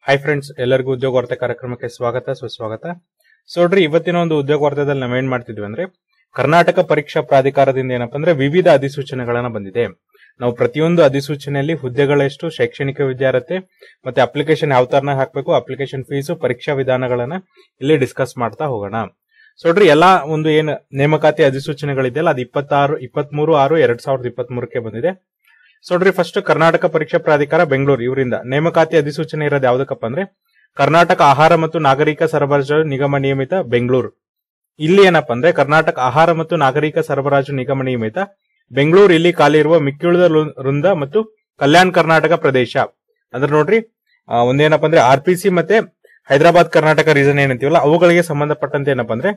hi friends ಎಲ್ಲರಿಗೂ ಉದ್ಯೋಗ ವಾರ್ತೆ ಕಾರ್ಯಕ್ರಮಕ್ಕೆ ಸ್ವಾಗತ ಸುಸ್ವಾಗತ ಸೊ ನೋಡ್ರಿ ಇವತ್ತಿನ ಒಂದು ಉದ್ಯೋಗ ವಾರ್ತೆದಲ್ಲಿ ನಾವೇನ್ ಮಾಡ್ತಿದ್ವಿ ಅಂದ್ರೆ ಕರ್ನಾಟಕ ಪರೀಕ್ಷಾ ಪ್ರಾಧಿಕಾರದಿಂದ ಏನಪ್ಪಾ ಅಂದ್ರೆ ವಿವಿಧ ಅಧಿಸೂಚನೆಗಳನ್ನ ಬಂದಿದೆ ನಾವು ಪ್ರತಿಯೊಂದು ಅಧಿಸೂಚನೆಯಲ್ಲಿ ಹುದ್ದೆಗಳೆಷ್ಟು ಶೈಕ್ಷಣಿಕ ವಿದ್ಯಾರ್ಥಿ ಮತ್ತೆ ಅಪ್ಲಿಕೇಶನ್ ಯಾವ ತರನ ಹಾಕಬೇಕು ಅಪ್ಲಿಕೇಶನ್ ಫೀಸು ಪರೀಕ್ಷಾ ವಿಧಾನಗಳನ್ನ ಇಲ್ಲಿ ಡಿಸ್ಕಸ್ ಮಾಡ್ತಾ ಹೋಗೋಣ ಸೊ ನೋಡ್ರಿ ಎಲ್ಲಾ ಒಂದು ಏನ್ ನೇಮಕಾತಿ ಅಧಿಸೂಚನೆಗಳಿದೆಯಲ್ಲ ಅದು ಇಪ್ಪತ್ತಾರು ಇಪ್ಪತ್ಮೂರು ಆರು ಎರಡ್ ಸಾವಿರದ ಇಪ್ಪತ್ತ್ ಮೂರಕ್ಕೆ ಬಂದಿದೆ ಸೊ ನೋಡ್ರಿ ಫಸ್ಟ್ ಕರ್ನಾಟಕ ಪರೀಕ್ಷಾ ಪ್ರಾಧಿಕಾರ ಬೆಂಗಳೂರು ಇವರಿಂದ ನೇಮಕಾತಿ ಅಧಿಸೂಚನೆ ಇರೋದು ಯಾವ್ದಕ್ಕಪ್ಪ ಅಂದ್ರೆ ಕರ್ನಾಟಕ ಆಹಾರ ಮತ್ತು ನಾಗರಿಕ ಸರಬರಾಜು ನಿಗಮ ನಿಯಮಿತ ಬೆಂಗಳೂರು ಇಲ್ಲಿ ಏನಪ್ಪಾ ಅಂದ್ರೆ ಕರ್ನಾಟಕ ಆಹಾರ ಮತ್ತು ನಾಗರಿಕ ಸರಬರಾಜು ನಿಗಮ ನಿಯಮಿತ ಬೆಂಗಳೂರು ಇಲ್ಲಿ ಖಾಲಿ ಇರುವ ಮಿಕ್ಕಿಳಿದ ವೃ- ವೃಂದ ಮತ್ತು ಕಲ್ಯಾಣ ಕರ್ನಾಟಕ ಪ್ರದೇಶ ಅಂದ್ರೆ ನೋಡ್ರಿ ಆ, ಒಂದೇನಪ್ಪ ಅಂದ್ರೆ ಆರ್ ಪಿ ಸಿ ಮತ್ತೆ ಹೈದರಾಬಾದ್ ಕರ್ನಾಟಕ ರೀಸನ್ ಏನಂತೀವಲ್ಲ ಅವುಗಳಿಗೆ ಸಂಬಂಧಪಟ್ಟಂತೆ ಏನಪ್ಪಾ ಅಂದ್ರೆ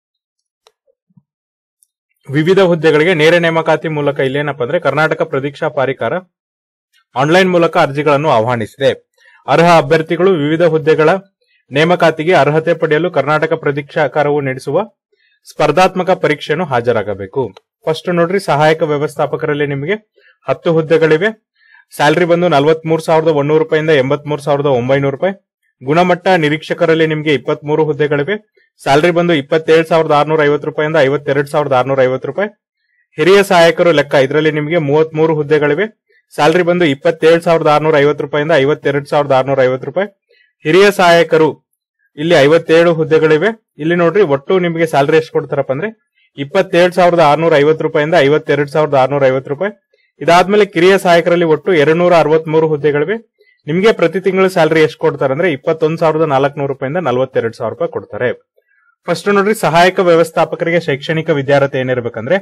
ವಿವಿಧ ಹುದ್ದೆಗಳಿಗೆ ನೇರ ನೇಮಕಾತಿ ಮೂಲಕ ಇಲ್ಲೇನಪ್ಪ ಅಂದ್ರೆ ಕರ್ನಾಟಕ ಪ್ರತೀಕ್ಷಾ ಪ್ರಾಧಿಕಾರ ಆನ್ಲೈನ್ ಮೂಲಕ ಅರ್ಜಿಗಳನ್ನು ಆಹ್ವಾನಿಸಿದೆ ಅರ್ಹ ಅಭ್ಯರ್ಥಿಗಳು ವಿವಿಧ ಹುದ್ದೆಗಳ ನೇಮಕಾತಿಗೆ ಅರ್ಹತೆ ಪಡೆಯಲು ಕರ್ನಾಟಕ ಪ್ರತೀಕ್ಷಾಕಾರವು ನಡೆಸುವ ಸ್ಪರ್ಧಾತ್ಮಕ ಪರೀಕ್ಷೆಯನ್ನು ಹಾಜರಾಗಬೇಕು ಫಸ್ಟ್ ನೋಡ್ರಿ ಸಹಾಯಕ ವ್ಯವಸ್ಥಾಪಕರಲ್ಲಿ ನಿಮಗೆ ಹತ್ತು ಹುದ್ದೆಗಳಿವೆ ಸ್ಯಾಲರಿ ಬಂದು ನಲವತ್ಮೂರು ಸಾವಿರದ ಒಂದೂರು ರೂಪಾಯಿಂದ ಎಂಬತ್ಮೂರು ಸಾವಿರದ ಒಂಬೈನೂರು ರೂಪಾಯಿ ಗುಣಮಟ್ಟ ನಿರೀಕ್ಷಕರಲ್ಲಿ ನಿಮಗೆ ಇಪ್ಪತ್ಮೂರು ಹುದ್ದೆಗಳಿವೆ ಸ್ಯಾಲರಿ ಬಂದು ಇಪ್ಪತ್ತೇಳು ಸಾವಿರದ ಆರ್ನೂರ ಐವತ್ತು ರೂಪಾಯಿಂದ ಐವತ್ತೆರಡು ಸಾವಿರದ ಆರ್ನೂರ ಐವತ್ತು ರೂಪಾಯಿ ಹಿರಿಯ ಸಹಾಯಕರು ಲೆಕ್ಕ ಇದರಲ್ಲಿ ನಿಮಗೆ ಮೂವತ್ಮೂರು ಹುದ್ದೆಗಳಿವೆ ಸ್ಯಾಲರಿ ಬಂದು ಇಪ್ಪತ್ತೇಳು ಸಾವಿರದ ಆರ್ನೂರ ಐವತ್ತು ರೂಪಾಯಿಂದ ಐವತ್ತೆರಡು ಸಾವಿರದ ಆರ್ನೂರ ಐವತ್ತು ರೂಪಾಯಿ ಹಿರಿಯ ಸಹಾಯಕರು ಇಲ್ಲಿ ಐವತ್ತೇಳು ಹುದ್ದೆಗಳಿವೆ ಇಲ್ಲಿ ನೋಡ್ರಿ ಒಟ್ಟು ನಿಮಗೆ ಸ್ಯಾಲರಿ ಎಷ್ಟು ಕೊಡ್ತಾರಪ್ಪ ಅಂದ್ರೆ ಇಪ್ಪತ್ತೇಳು ಸಾವಿರದ ಆರ್ನೂರ ಐವತ್ತು ರೂಪಾಯಿಂದ ಐವತ್ತೆರಡು ಸಾವಿರದ ಆರ್ನೂರ ಐವತ್ತು ರೂಪಾಯಿ ಇದಾದ್ಮೇಲೆ ಕಿರಿಯ ಸಹಾಯಕರಲ್ಲಿ ಒಟ್ಟು ಎರಡ್ನೂರ ಅರವತ್ಮೂರು ಹುದ್ದೆಗಳಿವೆ ನಿಮಗೆ ಪ್ರತಿ ತಿಂಗಳು ಸ್ಯಾಲರಿ ಎಷ್ಟು ಕೊಡ್ತಾರೆ ಅಂದ್ರೆ ಇಪ್ಪತ್ತೊಂದು ಸಾವಿರದ ನಾಲ್ಕುನೂರು ರೂಪಾಯಿಂದ ನಲವತ್ತೆರಡು ಸಾವಿರ ರೂಪಾಯಿ ಕೊಡ್ತಾರೆ ಫಸ್ಟ್ ನೋಡ್ರಿ ಸಹಾಯಕ ವ್ಯವಸ್ಥಾಪಕರಿಗೆ ಶೈಕ್ಷಣಿಕ ವಿದ್ಯಾರ್ಥಿ ಏನಿರ್ಬೇಕಂದ್ರೆ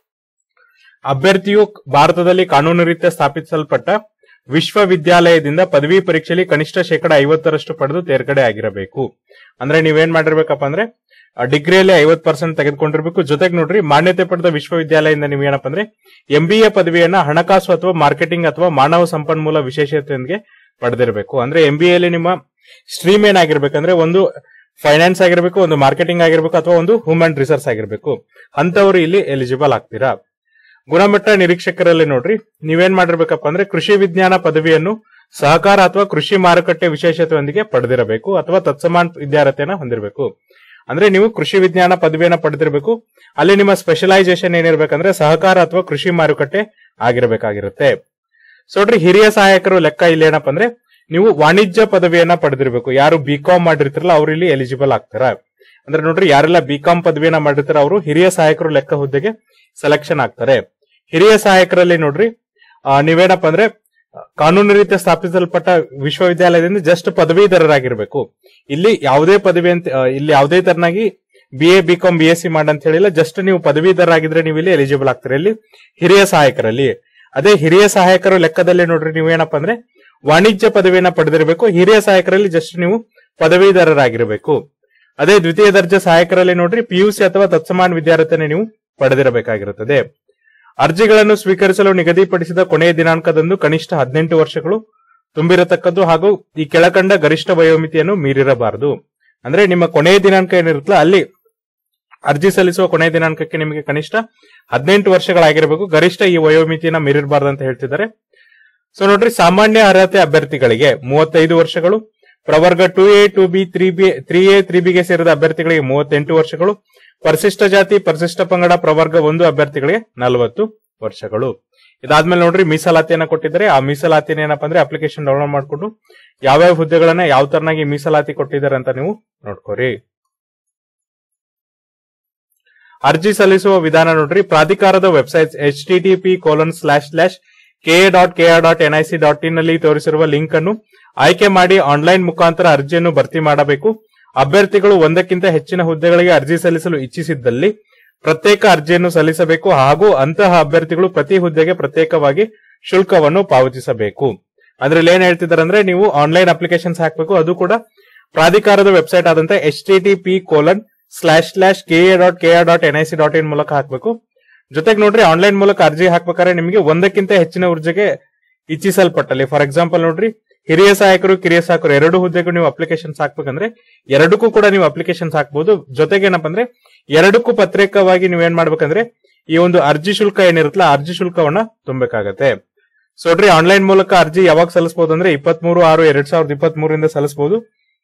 ಅಭ್ಯರ್ಥಿಯು ಭಾರತದಲ್ಲಿ ಕಾನೂನು ರೀತ್ಯ ಸ್ಥಾಪಿಸಲ್ಪಟ್ಟ ವಿಶ್ವವಿದ್ಯಾಲಯದಿಂದ ಪದವಿ ಪರೀಕ್ಷೆಯಲ್ಲಿ ಕನಿಷ್ಠ ಶೇಕಡ ಐವತ್ತರಷ್ಟು ಪಡೆದು ತೇರ್ಗಡೆ ಆಗಿರಬೇಕು ಅಂದ್ರೆ ನೀವೇನ್ ಮಾಡಿರ್ಬೇಕಪ್ಪ ಅಂದ್ರೆ ಆ ಡಿಗ್ರಿಯಲ್ಲಿ ಐವತ್ ಪರ್ಸೆಂಟ್ ತೆಗೆದುಕೊಂಡಿರ್ಬೇಕು ಜೊತೆಗೆ ನೋಡ್ರಿ ಮಾನ್ಯತೆ ಪಡೆದ ವಿಶ್ವವಿದ್ಯಾಲಯದಿಂದ ನೀವು ಏನಪ್ಪ ಅಂದ್ರೆ ಎಂಬಿಎ ಪದವಿಯನ್ನ ಹಣಕಾಸು ಅಥವಾ ಮಾರ್ಕೆಟಿಂಗ್ ಅಥವಾ ಮಾನವ ಸಂಪನ್ಮೂಲ ವಿಶೇಷತೆಯೊಂದಿಗೆ ಪಡೆದಿರಬೇಕು ಅಂದ್ರೆ ಎಂಬಿಎ ಅಲ್ಲಿ ನಿಮ್ಮ ಸ್ಟ್ರೀಮ್ ಏನಾಗಿರ್ಬೇಕಂದ್ರೆ ಒಂದು ಫೈನಾನ್ಸ್ ಆಗಿರ್ಬೇಕು ಒಂದು ಮಾರ್ಕೆಟಿಂಗ್ ಆಗಿರ್ಬೇಕು ಅಥವಾ ಒಂದು ಹ್ಯೂಮನ್ ರಿಸರ್ಚ್ ಆಗಿರ್ಬೇಕು ಅಂತವರು ಇಲ್ಲಿ ಎಲಿಜಿಬಲ್ ಆಗ್ತೀರಾ ಗುಣಮಟ್ಟ ನಿರೀಕ್ಷಕರಲ್ಲಿ ನೋಡ್ರಿ ನೀವೇನ್ ಮಾಡಿರ್ಬೇಕಪ್ಪ ಅಂದ್ರೆ ಕೃಷಿ ವಿಜ್ಞಾನ ಪದವಿಯನ್ನು ಸಹಕಾರ ಅಥವಾ ಕೃಷಿ ಮಾರುಕಟ್ಟೆ ವಿಶೇಷತೆಯೊಂದಿಗೆ ಪಡೆದಿರಬೇಕು ಅಥವಾ ತತ್ಸಮಾನ ವಿದ್ಯಾರ್ಥಿಯನ್ನ ಹೊಂದಿರಬೇಕು ಅಂದ್ರೆ ನೀವು ಕೃಷಿ ವಿಜ್ಞಾನ ಪದವಿಯನ್ನ ಪಡೆದಿರಬೇಕು ಅಲ್ಲಿ ನಿಮ್ಮ ಸ್ಪೆಷಲೈಸೇಷನ್ ಏನಿರ್ಬೇಕಂದ್ರೆ ಸಹಕಾರ ಅಥವಾ ಕೃಷಿ ಮಾರುಕಟ್ಟೆ ಆಗಿರಬೇಕಾಗಿರುತ್ತೆ ಸೊ ನೋಡ್ರಿ ಹಿರಿಯ ಸಹಾಯಕರು ಲೆಕ್ಕ ಇಲ್ಲಿ ಏನಪ್ಪ ಅಂದ್ರೆ ನೀವು ವಾಣಿಜ್ಯ ಪದವಿಯನ್ನ ಪಡೆದಿರಬೇಕು ಯಾರು ಬಿ ಕಾಮ್ ಮಾಡಿರ್ತಾರಲ್ಲ ಅವ್ರು ಇಲ್ಲಿ ಎಲಿಜಿಬಲ್ ಆಗ್ತಾರ ಅಂದ್ರೆ ನೋಡ್ರಿ ಯಾರೆಲ್ಲ ಬಿ ಕಾಮ್ ಪದವಿಯನ್ನ ಮಾಡಿರ್ತಾರ ಅವರು ಹಿರಿಯ ಸಹಾಯಕರು ಲೆಕ್ಕ ಹುದ್ದೆಗೆ ಸೆಲೆಕ್ಷನ್ ಆಗ್ತಾರೆ ಹಿರಿಯ ಸಹಾಯಕರಲ್ಲಿ ನೋಡ್ರಿ ಆ, ನೀವೇನಪ್ಪ ಅಂದ್ರೆ ಆ, ಕಾನೂನು ರೀತ್ಯ ಸ್ಥಾಪಿಸಲ್ಪಟ್ಟ ವಿಶ್ವವಿದ್ಯಾಲಯದಿಂದ ಜಸ್ಟ್ ಪದವೀಧರರಾಗಿರ್ಬೇಕು ಇಲ್ಲಿ ಯಾವುದೇ ಪದವಿ ಅಂತ ಆ, ಇಲ್ಲಿ ಯಾವುದೇ ತರನಾಗಿ B A B com B S C ಮಾಡಂತ ಹೇಳಿಲ್ಲ ಜಸ್ಟ್ ನೀವು ಪದವೀಧರರಾಗಿದ್ರೆ ನೀವು ಇಲ್ಲಿ ಎಲಿಜಿಬಲ್ ಆಗ್ತೀರಿ ಇಲ್ಲಿ ಹಿರಿಯ ಸಹಾಯಕರಲ್ಲಿ ಅದೇ ಹಿರಿಯ ಸಹಾಯಕರ ಲೆಕ್ಕದಲ್ಲಿ ನೋಡ್ರಿ ನೀವೇನಪ್ಪ ಅಂದ್ರೆ ವಾಣಿಜ್ಯ ಪದವಿಯನ್ನ ಪಡೆದಿರಬೇಕು ಹಿರಿಯ ಸಹಾಯಕರಲ್ಲಿ ಜಸ್ಟ್ ನೀವು ಪದವೀಧರರಾಗಿರಬೇಕು ಅದೇ ದ್ವಿತೀಯ ದರ್ಜೆ ಸಹಾಯಕರಲ್ಲಿ ನೋಡ್ರಿ ಪಿಯುಸಿ ಅಥವಾ ತತ್ಸಮಾನ ವಿದ್ಯಾರ್ಥಿಯನ್ನು ನೀವು ಪಡೆದಿರಬೇಕಾಗಿರುತ್ತದೆ ಅರ್ಜಿಗಳನ್ನು ಸ್ವೀಕರಿಸಲು ನಿಗದಿಪಡಿಸಿದ ಕೊನೆಯ ದಿನಾಂಕದಂದು ಕನಿಷ್ಠ ಹದಿನೆಂಟು ವರ್ಷಗಳು ತುಂಬಿರತಕ್ಕದ್ದು ಹಾಗೂ ಈ ಕೆಳಕಂಡ ಗರಿಷ್ಠ ವಯೋಮಿತಿಯನ್ನು ಮೀರಿರಬಾರದು ಅಂದ್ರೆ ನಿಮ್ಮ ಕೊನೆಯ ದಿನಾಂಕ ಏನಿರುತ್ತಲ್ಲ ಅಲ್ಲಿ ಅರ್ಜಿ ಸಲ್ಲಿಸುವ ಕೊನೆಯ ದಿನಾಂಕಕ್ಕೆ ನಿಮಗೆ ಕನಿಷ್ಠ ಹದಿನೆಂಟು ವರ್ಷಗಳಾಗಿರಬೇಕು ಗರಿಷ್ಠ ಈ ವಯೋಮಿತಿಯನ್ನ ಮೀರಿರಬಾರ್ದು ಅಂತ ಹೇಳ್ತಿದ್ದಾರೆ ಸೊ ನೋಡ್ರಿ ಸಾಮಾನ್ಯ ಅರ್ಹತೆ ಅಭ್ಯರ್ಥಿಗಳಿಗೆ ಮೂವತ್ತೈದು ವರ್ಷಗಳು ಪ್ರವರ್ಗ two A two B three B three A three ಬಿಗೆ ಸೇರಿದ ಅಭ್ಯರ್ಥಿಗಳಿಗೆ ಮೂವತ್ತೆಂಟು ವರ್ಷಗಳು ಪರಿಶಿಷ್ಟ ಜಾತಿ ಪರಿಶಿಷ್ಟ ಪಂಗಡ ಪ್ರವರ್ಗ ಒಂದು ಅಭ್ಯರ್ಥಿಗಳಿಗೆ ನಲವತ್ತು ವರ್ಷಗಳು ಇದಾದ್ಮೇಲೆ ನೋಡ್ರಿ ಮೀಸಲಾತಿಯನ್ನ ಕೊಟ್ಟಿದ್ದಾರೆ ಆ ಮೀಸಲಾತಿನ ಏನಪ್ಪಾ ಅಂದ್ರೆ ಅಪ್ಲಿಕೇಶನ್ ಡೌನ್ಲೋಡ್ ಮಾಡ್ಕೊಂಡು ಯಾವ್ಯಾವ ಹುದ್ದೆಗಳನ್ನ ಯಾವ ತರನಾಗಿ ಮೀಸಲಾತಿ ಕೊಟ್ಟಿದ್ದಾರೆ ಅಂತ ನೀವು ನೋಡ್ಕೋರಿ ಅರ್ಜಿ ಸಲ್ಲಿಸುವ ವಿಧಾನ ನೋಡ್ರಿ ಪ್ರಾಧಿಕಾರದ website H T T P colon slash slash K dot K R dot NIC dot in ನಲ್ಲಿ ತೋರಿಸಿರುವ ಲಿಂಕ್ ಅನ್ನು ಆಯ್ಕೆ ಮಾಡಿ ಆನ್ಲೈನ್ ಮುಖಾಂತರ ಅರ್ಜಿಯನ್ನು ಭರ್ತಿ ಮಾಡಬೇಕು ಅಭ್ಯರ್ಥಿಗಳು ಒಂದಕ್ಕಿಂತ ಹೆಚ್ಚಿನ ಹುದ್ದೆಗಳಿಗೆ ಅರ್ಜಿ ಸಲ್ಲಿಸಲು ಇಚ್ಛಿಸಿದ್ದಲ್ಲಿ ಪ್ರತ್ಯೇಕ ಅರ್ಜಿಯನ್ನು ಸಲ್ಲಿಸಬೇಕು ಹಾಗೂ ಅಂತಹ ಅಭ್ಯರ್ಥಿಗಳು ಪ್ರತಿ ಹುದ್ದೆಗೆ ಪ್ರತ್ಯೇಕವಾಗಿ ಶುಲ್ಕವನ್ನು ಪಾವತಿಸಬೇಕು ಅದ್ರಲ್ಲಿ ಏನ್ ಹೇಳ್ತಿದ್ದಾರೆ ಅಂದ್ರೆ ನೀವು ಆನ್ಲೈನ್ ಅಪ್ಲಿಕೇಶನ್ಸ್ ಹಾಕಬೇಕು ಅದು ಕೂಡ ಪ್ರಾಧಿಕಾರದ ವೆಬ್ಸೈಟ್ ಆದಂತ H T T P colon slash slash K A dot K R dot N I C dot in ಮೂಲಕ ಹಾಕಬೇಕು ಜೊತೆಗೆ ನೋಡ್ರಿ ಆನ್ಲೈನ್ ಮೂಲಕ ಅರ್ಜಿ ಹಾಕ್ಬೇಕಾದ್ರೆ ನಿಮಗೆ ಒಂದಕ್ಕಿಂತ ಹೆಚ್ಚಿನ ಹುದ್ದೆಗೆ ಇಚ್ಛಿಸಲ್ಪಟ್ಟಲ್ಲಿ ಫಾರ್ ಎಕ್ಸಾಂಪಲ್ ನೋಡ್ರಿ ಹಿರಿಯ ಸಹಾಯಕರು ಕಿರಿಯ ಸಹಾಯಕರು ಎರಡು ಹುದ್ದೆಗೂ ನೀವು ಅಪ್ಲಿಕೇಶನ್ಸ್ ಹಾಕ್ಬೇಕಂದ್ರೆ ಎರಡಕ್ಕೂ ಕೂಡ ನೀವು ಅಪ್ಲಿಕೇಶನ್ಸ್ ಹಾಕ್ಬಹುದು ಜೊತೆಗೆ ಏನಪ್ಪಾ ಅಂದ್ರೆ ಎರಡಕ್ಕೂ ಪ್ರತ್ಯೇಕವಾಗಿ ನೀವೇನ್ ಮಾಡ್ಬೇಕಂದ್ರೆ ಈ ಒಂದು ಅರ್ಜಿ ಶುಲ್ಕ ಏನಿರುತ್ತಲ್ಲ ಆ ಅರ್ಜಿ ಶುಲ್ಕವನ್ನ ತುಂಬಬೇಕಾಗತ್ತೆ ಸೊ ನೋಡ್ರಿ ಆನ್ಲೈನ್ ಮೂಲಕ ಅರ್ಜಿ ಯಾವಾಗ ಸಲ್ಲಿಸಬಹುದು ಅಂದ್ರೆ ಇಪ್ಪತ್ತ್ ಮೂರು ಆರು ಎರಡ್ ಸಾವಿರದ ಇಪ್ಪತ್ತ್ ಮೂರರಿಂದ ಸಲ್ಲಿಸಬಹುದು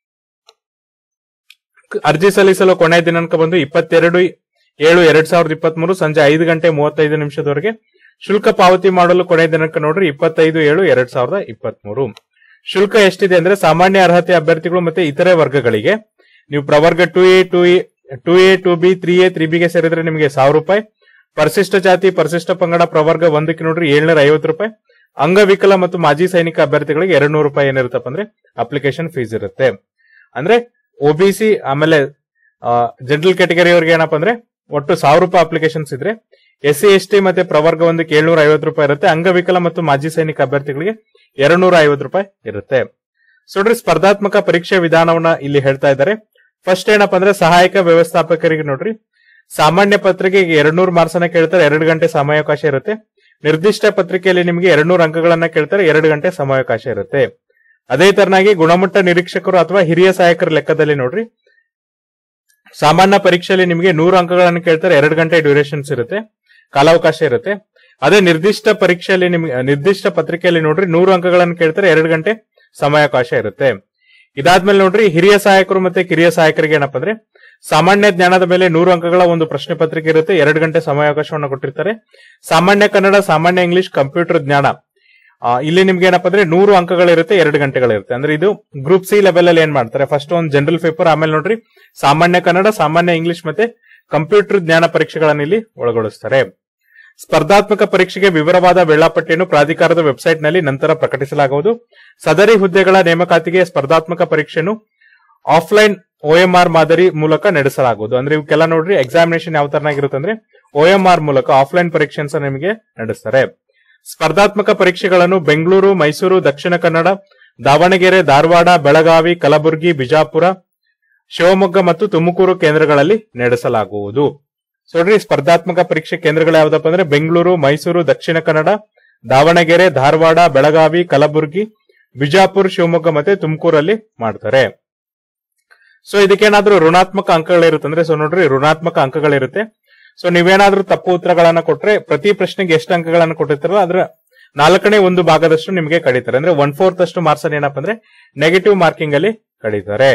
ಅರ್ಜಿ ಸಲ್ಲಿಸಲು ಕೊನೆಯ ದಿನಾಂಕ ಬಂದು ಇಪ್ಪತ್ತೆರಡು ಏಳು ಎರಡ್ ಸಾವಿರದ ಇಪ್ಪತ್ತ್ ಮೂರು ಸಂಜೆ ಐದು ಗಂಟೆ ಮೂವತ್ತೈದು ನಿಮಿಷದವರೆಗೆ ಶುಲ್ಕ ಪಾವತಿ ಮಾಡಲು ಕೊನೆಯ ದಿನಾಂಕ ನೋಡ್ರಿ ಇಪ್ಪತ್ತೈದು ಏಳು ಎರಡ್ ಸಾವಿರದ ಇಪ್ಪತ್ತ್ ಮೂರು ಶುಲ್ಕ ಎಷ್ಟಿದೆ ಅಂದ್ರೆ ಸಾಮಾನ್ಯ ಅರ್ಹತೆ ಅಭ್ಯರ್ಥಿಗಳು ಮತ್ತೆ ಇತರೆ ವರ್ಗಗಳಿಗೆ ನೀವು ಪ್ರವರ್ಗ two A two A two A two B three A three ಬಿಗೆ ಸೇರಿದ್ರೆ ನಿಮಗೆ ಸಾವಿರ ರೂಪಾಯಿ ಪರಿಶಿಷ್ಟ ಜಾತಿ ಪರಿಶಿಷ್ಟ ಪಂಗಡ ಪ್ರವರ್ಗ ಒಂದಕ್ಕೆ ನೋಡ್ರಿ ಏಳ್ನೂರ ಐವತ್ತು ರೂಪಾಯಿ ಅಂಗವಿಕಲ ಮತ್ತು ಮಾಜಿ ಸೈನಿಕ ಅಭ್ಯರ್ಥಿಗಳಿಗೆ ಎರಡ್ ನೂರು ರೂಪಾಯಿ ಏನಿರುತ್ತಪ್ಪ ಅಂದ್ರೆ ಅಪ್ಲಿಕೇಶನ್ ಫೀಸ್ ಇರುತ್ತೆ ಅಂದ್ರೆ ಒಬಿಸಿ ಆಮೇಲೆ ಜನರಲ್ ಕ್ಯಾಟಗರಿ ಅವ್ರಿಗೆ ಏನಪ್ಪಾ ಅಂದ್ರೆ ಒಟ್ಟು ಸಾವಿರ ರೂಪಾಯಿ ಅಪ್ಲಿಕೇಶನ್ಸ್ ಇದ್ರೆ ಎಸ್ ಸಿ ಎಸ್ ಟಿ ಮತ್ತೆ ಪ್ರವರ್ಗ ಒಂದಕ್ಕೆ ಏಳ್ನೂರ ಐವತ್ತು ರೂಪಾಯಿ ಇರುತ್ತೆ ಅಂಗವಿಕಲ ಮತ್ತು ಮಾಜಿ ಸೈನಿಕ ಅಭ್ಯರ್ಥಿಗಳಿಗೆ ಎರಡ್ ನೂರ ಐವತ್ತು ರೂಪಾಯಿ ಇರುತ್ತೆ ಸೊ ನೋಡ್ರಿ ಸ್ಪರ್ಧಾತ್ಮಕ ಪರೀಕ್ಷೆ ವಿಧಾನವನ್ನ ಇಲ್ಲಿ ಹೇಳ್ತಾ ಇದ್ದಾರೆ ಫಸ್ಟ್ ಏನಪ್ಪಾ ಅಂದ್ರೆ ಸಹಾಯಕ ವ್ಯವಸ್ಥಾಪಕರಿಗೆ ನೋಡ್ರಿ ಸಾಮಾನ್ಯ ಪತ್ರಿಕೆಗೆ ಎರಡ್ ನೂರು ಮಾರ್ಕ್ಸ್ ಅನ್ನ ಕೇಳ್ತಾರೆ ಎರಡು ಗಂಟೆ ಸಮಯಾವಕಾಶ ಇರುತ್ತೆ ನಿರ್ದಿಷ್ಟ ಪತ್ರಿಕೆಯಲ್ಲಿ ನಿಮಗೆ ಎರಡ್ ನೂರು ಅಂಕಗಳನ್ನ ಕೇಳ್ತಾರೆ ಎರಡು ಗಂಟೆ ಸಮಯಾವಕಾಶ ಇರುತ್ತೆ ಅದೇ ತರನಾಗಿ ಗುಣಮಟ್ಟ ನಿರೀಕ್ಷಕರು ಅಥವಾ ಹಿರಿಯ ಸಹಾಯಕರ ಲೆಕ್ಕದಲ್ಲಿ ನೋಡ್ರಿ ಸಾಮಾನ್ಯ ಪರೀಕ್ಷೆಯಲ್ಲಿ ನಿಮಗೆ ನೂರು ಅಂಕಗಳನ್ನು ಕೇಳ್ತಾರೆ ಎರಡು ಗಂಟೆ ಡ್ಯೂರೇಷನ್ಸ್ ಇರುತ್ತೆ ಕಾಲಾವಕಾಶ ಇರುತ್ತೆ ಅದೇ ನಿರ್ದಿಷ್ಟ ಪರೀಕ್ಷೆಯಲ್ಲಿ ನಿಮ್ಗೆ ನಿರ್ದಿಷ್ಟ ಪತ್ರಿಕೆಯಲ್ಲಿ ನೋಡ್ರಿ ನೂರು ಅಂಕಗಳನ್ನು ಕೇಳ್ತಾರೆ ಎರಡು ಗಂಟೆ ಸಮಯಾವಕಾಶ ಇರುತ್ತೆ ಇದಾದ್ಮೇಲೆ ನೋಡ್ರಿ ಹಿರಿಯ ಸಹಾಯಕರು ಮತ್ತೆ ಕಿರಿಯ ಸಹಾಯಕರಿಗೆ ಏನಪ್ಪಾ ಅಂದ್ರೆ ಸಾಮಾನ್ಯ ಜ್ಞಾನದ ಮೇಲೆ ನೂರು ಅಂಕಗಳ ಒಂದು ಪ್ರಶ್ನೆ ಪತ್ರಿಕೆ ಇರುತ್ತೆ ಎರಡು ಗಂಟೆ ಸಮಯಾವಕಾಶವನ್ನು ಕೊಟ್ಟಿರ್ತಾರೆ ಸಾಮಾನ್ಯ ಕನ್ನಡ ಸಾಮಾನ್ಯ ಇಂಗ್ಲಿಷ್ ಕಂಪ್ಯೂಟರ್ ಜ್ಞಾನ ಆ, ಇಲ್ಲಿ ನಿಮ್ಗೆ ಏನಪ್ಪಾ ಅಂದ್ರೆ ನೂರು ಅಂಕಗಳಿರುತ್ತೆ ಎರಡು ಗಂಟೆಗಳಿರುತ್ತೆ ಅಂದ್ರೆ ಇದು ಗ್ರೂಪ್ ಸಿ ಲೆವೆಲ್ ಅಲ್ಲಿ ಏನ್ ಮಾಡ್ತಾರೆ ಫಸ್ಟ್ ಒಂದು ಜನರಲ್ ಪೇಪರ್ ಆಮೇಲೆ ನೋಡ್ರಿ ಸಾಮಾನ್ಯ ಕನ್ನಡ ಸಾಮಾನ್ಯ ಇಂಗ್ಲಿಷ್ ಮತ್ತೆ ಕಂಪ್ಯೂಟರ್ ಜ್ಞಾನ ಪರೀಕ್ಷೆಗಳನ್ನು ಇಲ್ಲಿ ಒಳಗೊಳಿಸ್ತಾರೆ ಸ್ಪರ್ಧಾತ್ಮಕ ಪರೀಕ್ಷೆಗೆ ವಿವರವಾದ ವೇಳಾಪಟ್ಟಿಯನ್ನು ಪ್ರಾಧಿಕಾರದ ವೆಬ್ಸೈಟ್ ನಲ್ಲಿ ನಂತರ ಪ್ರಕಟಿಸಲಾಗುವುದು ಸದರಿ ಹುದ್ದೆಗಳ ನೇಮಕಾತಿಗೆ ಸ್ಪರ್ಧಾತ್ಮಕ ಪರೀಕ್ಷೆಯನ್ನು ಆಫ್ಲೈನ್ ಓಎಂಆರ್ ಮಾದರಿ ಮೂಲಕ ನಡೆಸಲಾಗುವುದು ಅಂದ್ರೆ ಇವಕ್ಕೆಲ್ಲ ನೋಡ್ರಿ ಎಕ್ಸಾಮಿನೇಷನ್ ಯಾವ ತರನಾಗಿರುತ್ತೆ ಅಂದ್ರೆ ಓಎಂಆರ್ ಮೂಲಕ ಆಫ್ಲೈನ್ ಪರೀಕ್ಷೆನ್ಸ್ ನಿಮಗೆ ನಡೆಸ್ತಾರೆ ಸ್ಪರ್ಧಾತ್ಮಕ ಪರೀಕ್ಷೆಗಳನ್ನು ಬೆಂಗಳೂರು ಮೈಸೂರು ದಕ್ಷಿಣ ಕನ್ನಡ ದಾವಣಗೆರೆ ಧಾರವಾಡ ಬೆಳಗಾವಿ ಕಲಬುರಗಿ ಬಿಜಾಪುರ ಶಿವಮೊಗ್ಗ ಮತ್ತು ತುಮಕೂರು ಕೇಂದ್ರಗಳಲ್ಲಿ ನಡೆಸಲಾಗುವುದು ಸೊ ನೋಡ್ರಿ ಸ್ಪರ್ಧಾತ್ಮಕ ಪರೀಕ್ಷೆ ಕೇಂದ್ರಗಳು ಯಾವ್ದಪ್ಪ ಅಂದ್ರೆ ಬೆಂಗಳೂರು ಮೈಸೂರು ದಕ್ಷಿಣ ಕನ್ನಡ ದಾವಣಗೆರೆ ಧಾರವಾಡ ಬೆಳಗಾವಿ ಕಲಬುರಗಿ ಬಿಜಾಪುರ ಶಿವಮೊಗ್ಗ ಮತ್ತೆ ತುಮಕೂರಲ್ಲಿ ಮಾಡ್ತಾರೆ ಸೊ ಇದಕ್ಕೇನಾದ್ರೂ ಋಣಾತ್ಮಕ ಅಂಕಗಳಿರುತ್ತೆ ಅಂದ್ರೆ ಸೊ ನೋಡ್ರಿ ಋಣಾತ್ಮಕ ಅಂಕಗಳಿರುತ್ತೆ ಸೊ ನೀವೇನಾದ್ರೂ ತಪ್ಪು ಉತ್ತರಗಳನ್ನ ಕೊಟ್ರೆ ಪ್ರತಿ ಪ್ರಶ್ನೆಗೆ ಎಷ್ಟು ಅಂಕಗಳನ್ನ ಕೊಟ್ಟಿರ್ತಾರೋ ಅದ್ರ ನಾಲ್ಕನೇ ಒಂದು ಭಾಗದಷ್ಟು ನಿಮಗೆ ಕಡಿತಾರೆ ಅಂದ್ರೆ ಒನ್ ಫೋರ್ತ್ ಅಷ್ಟು ಮಾರ್ಕ್ಸ್ ಅನ್ನ ಏನಪ್ಪ ಅಂದ್ರೆ ನೆಗೆಟಿವ್ ಮಾರ್ಕಿಂಗ್ ಅಲ್ಲಿ ಕಡಿತಾರೆ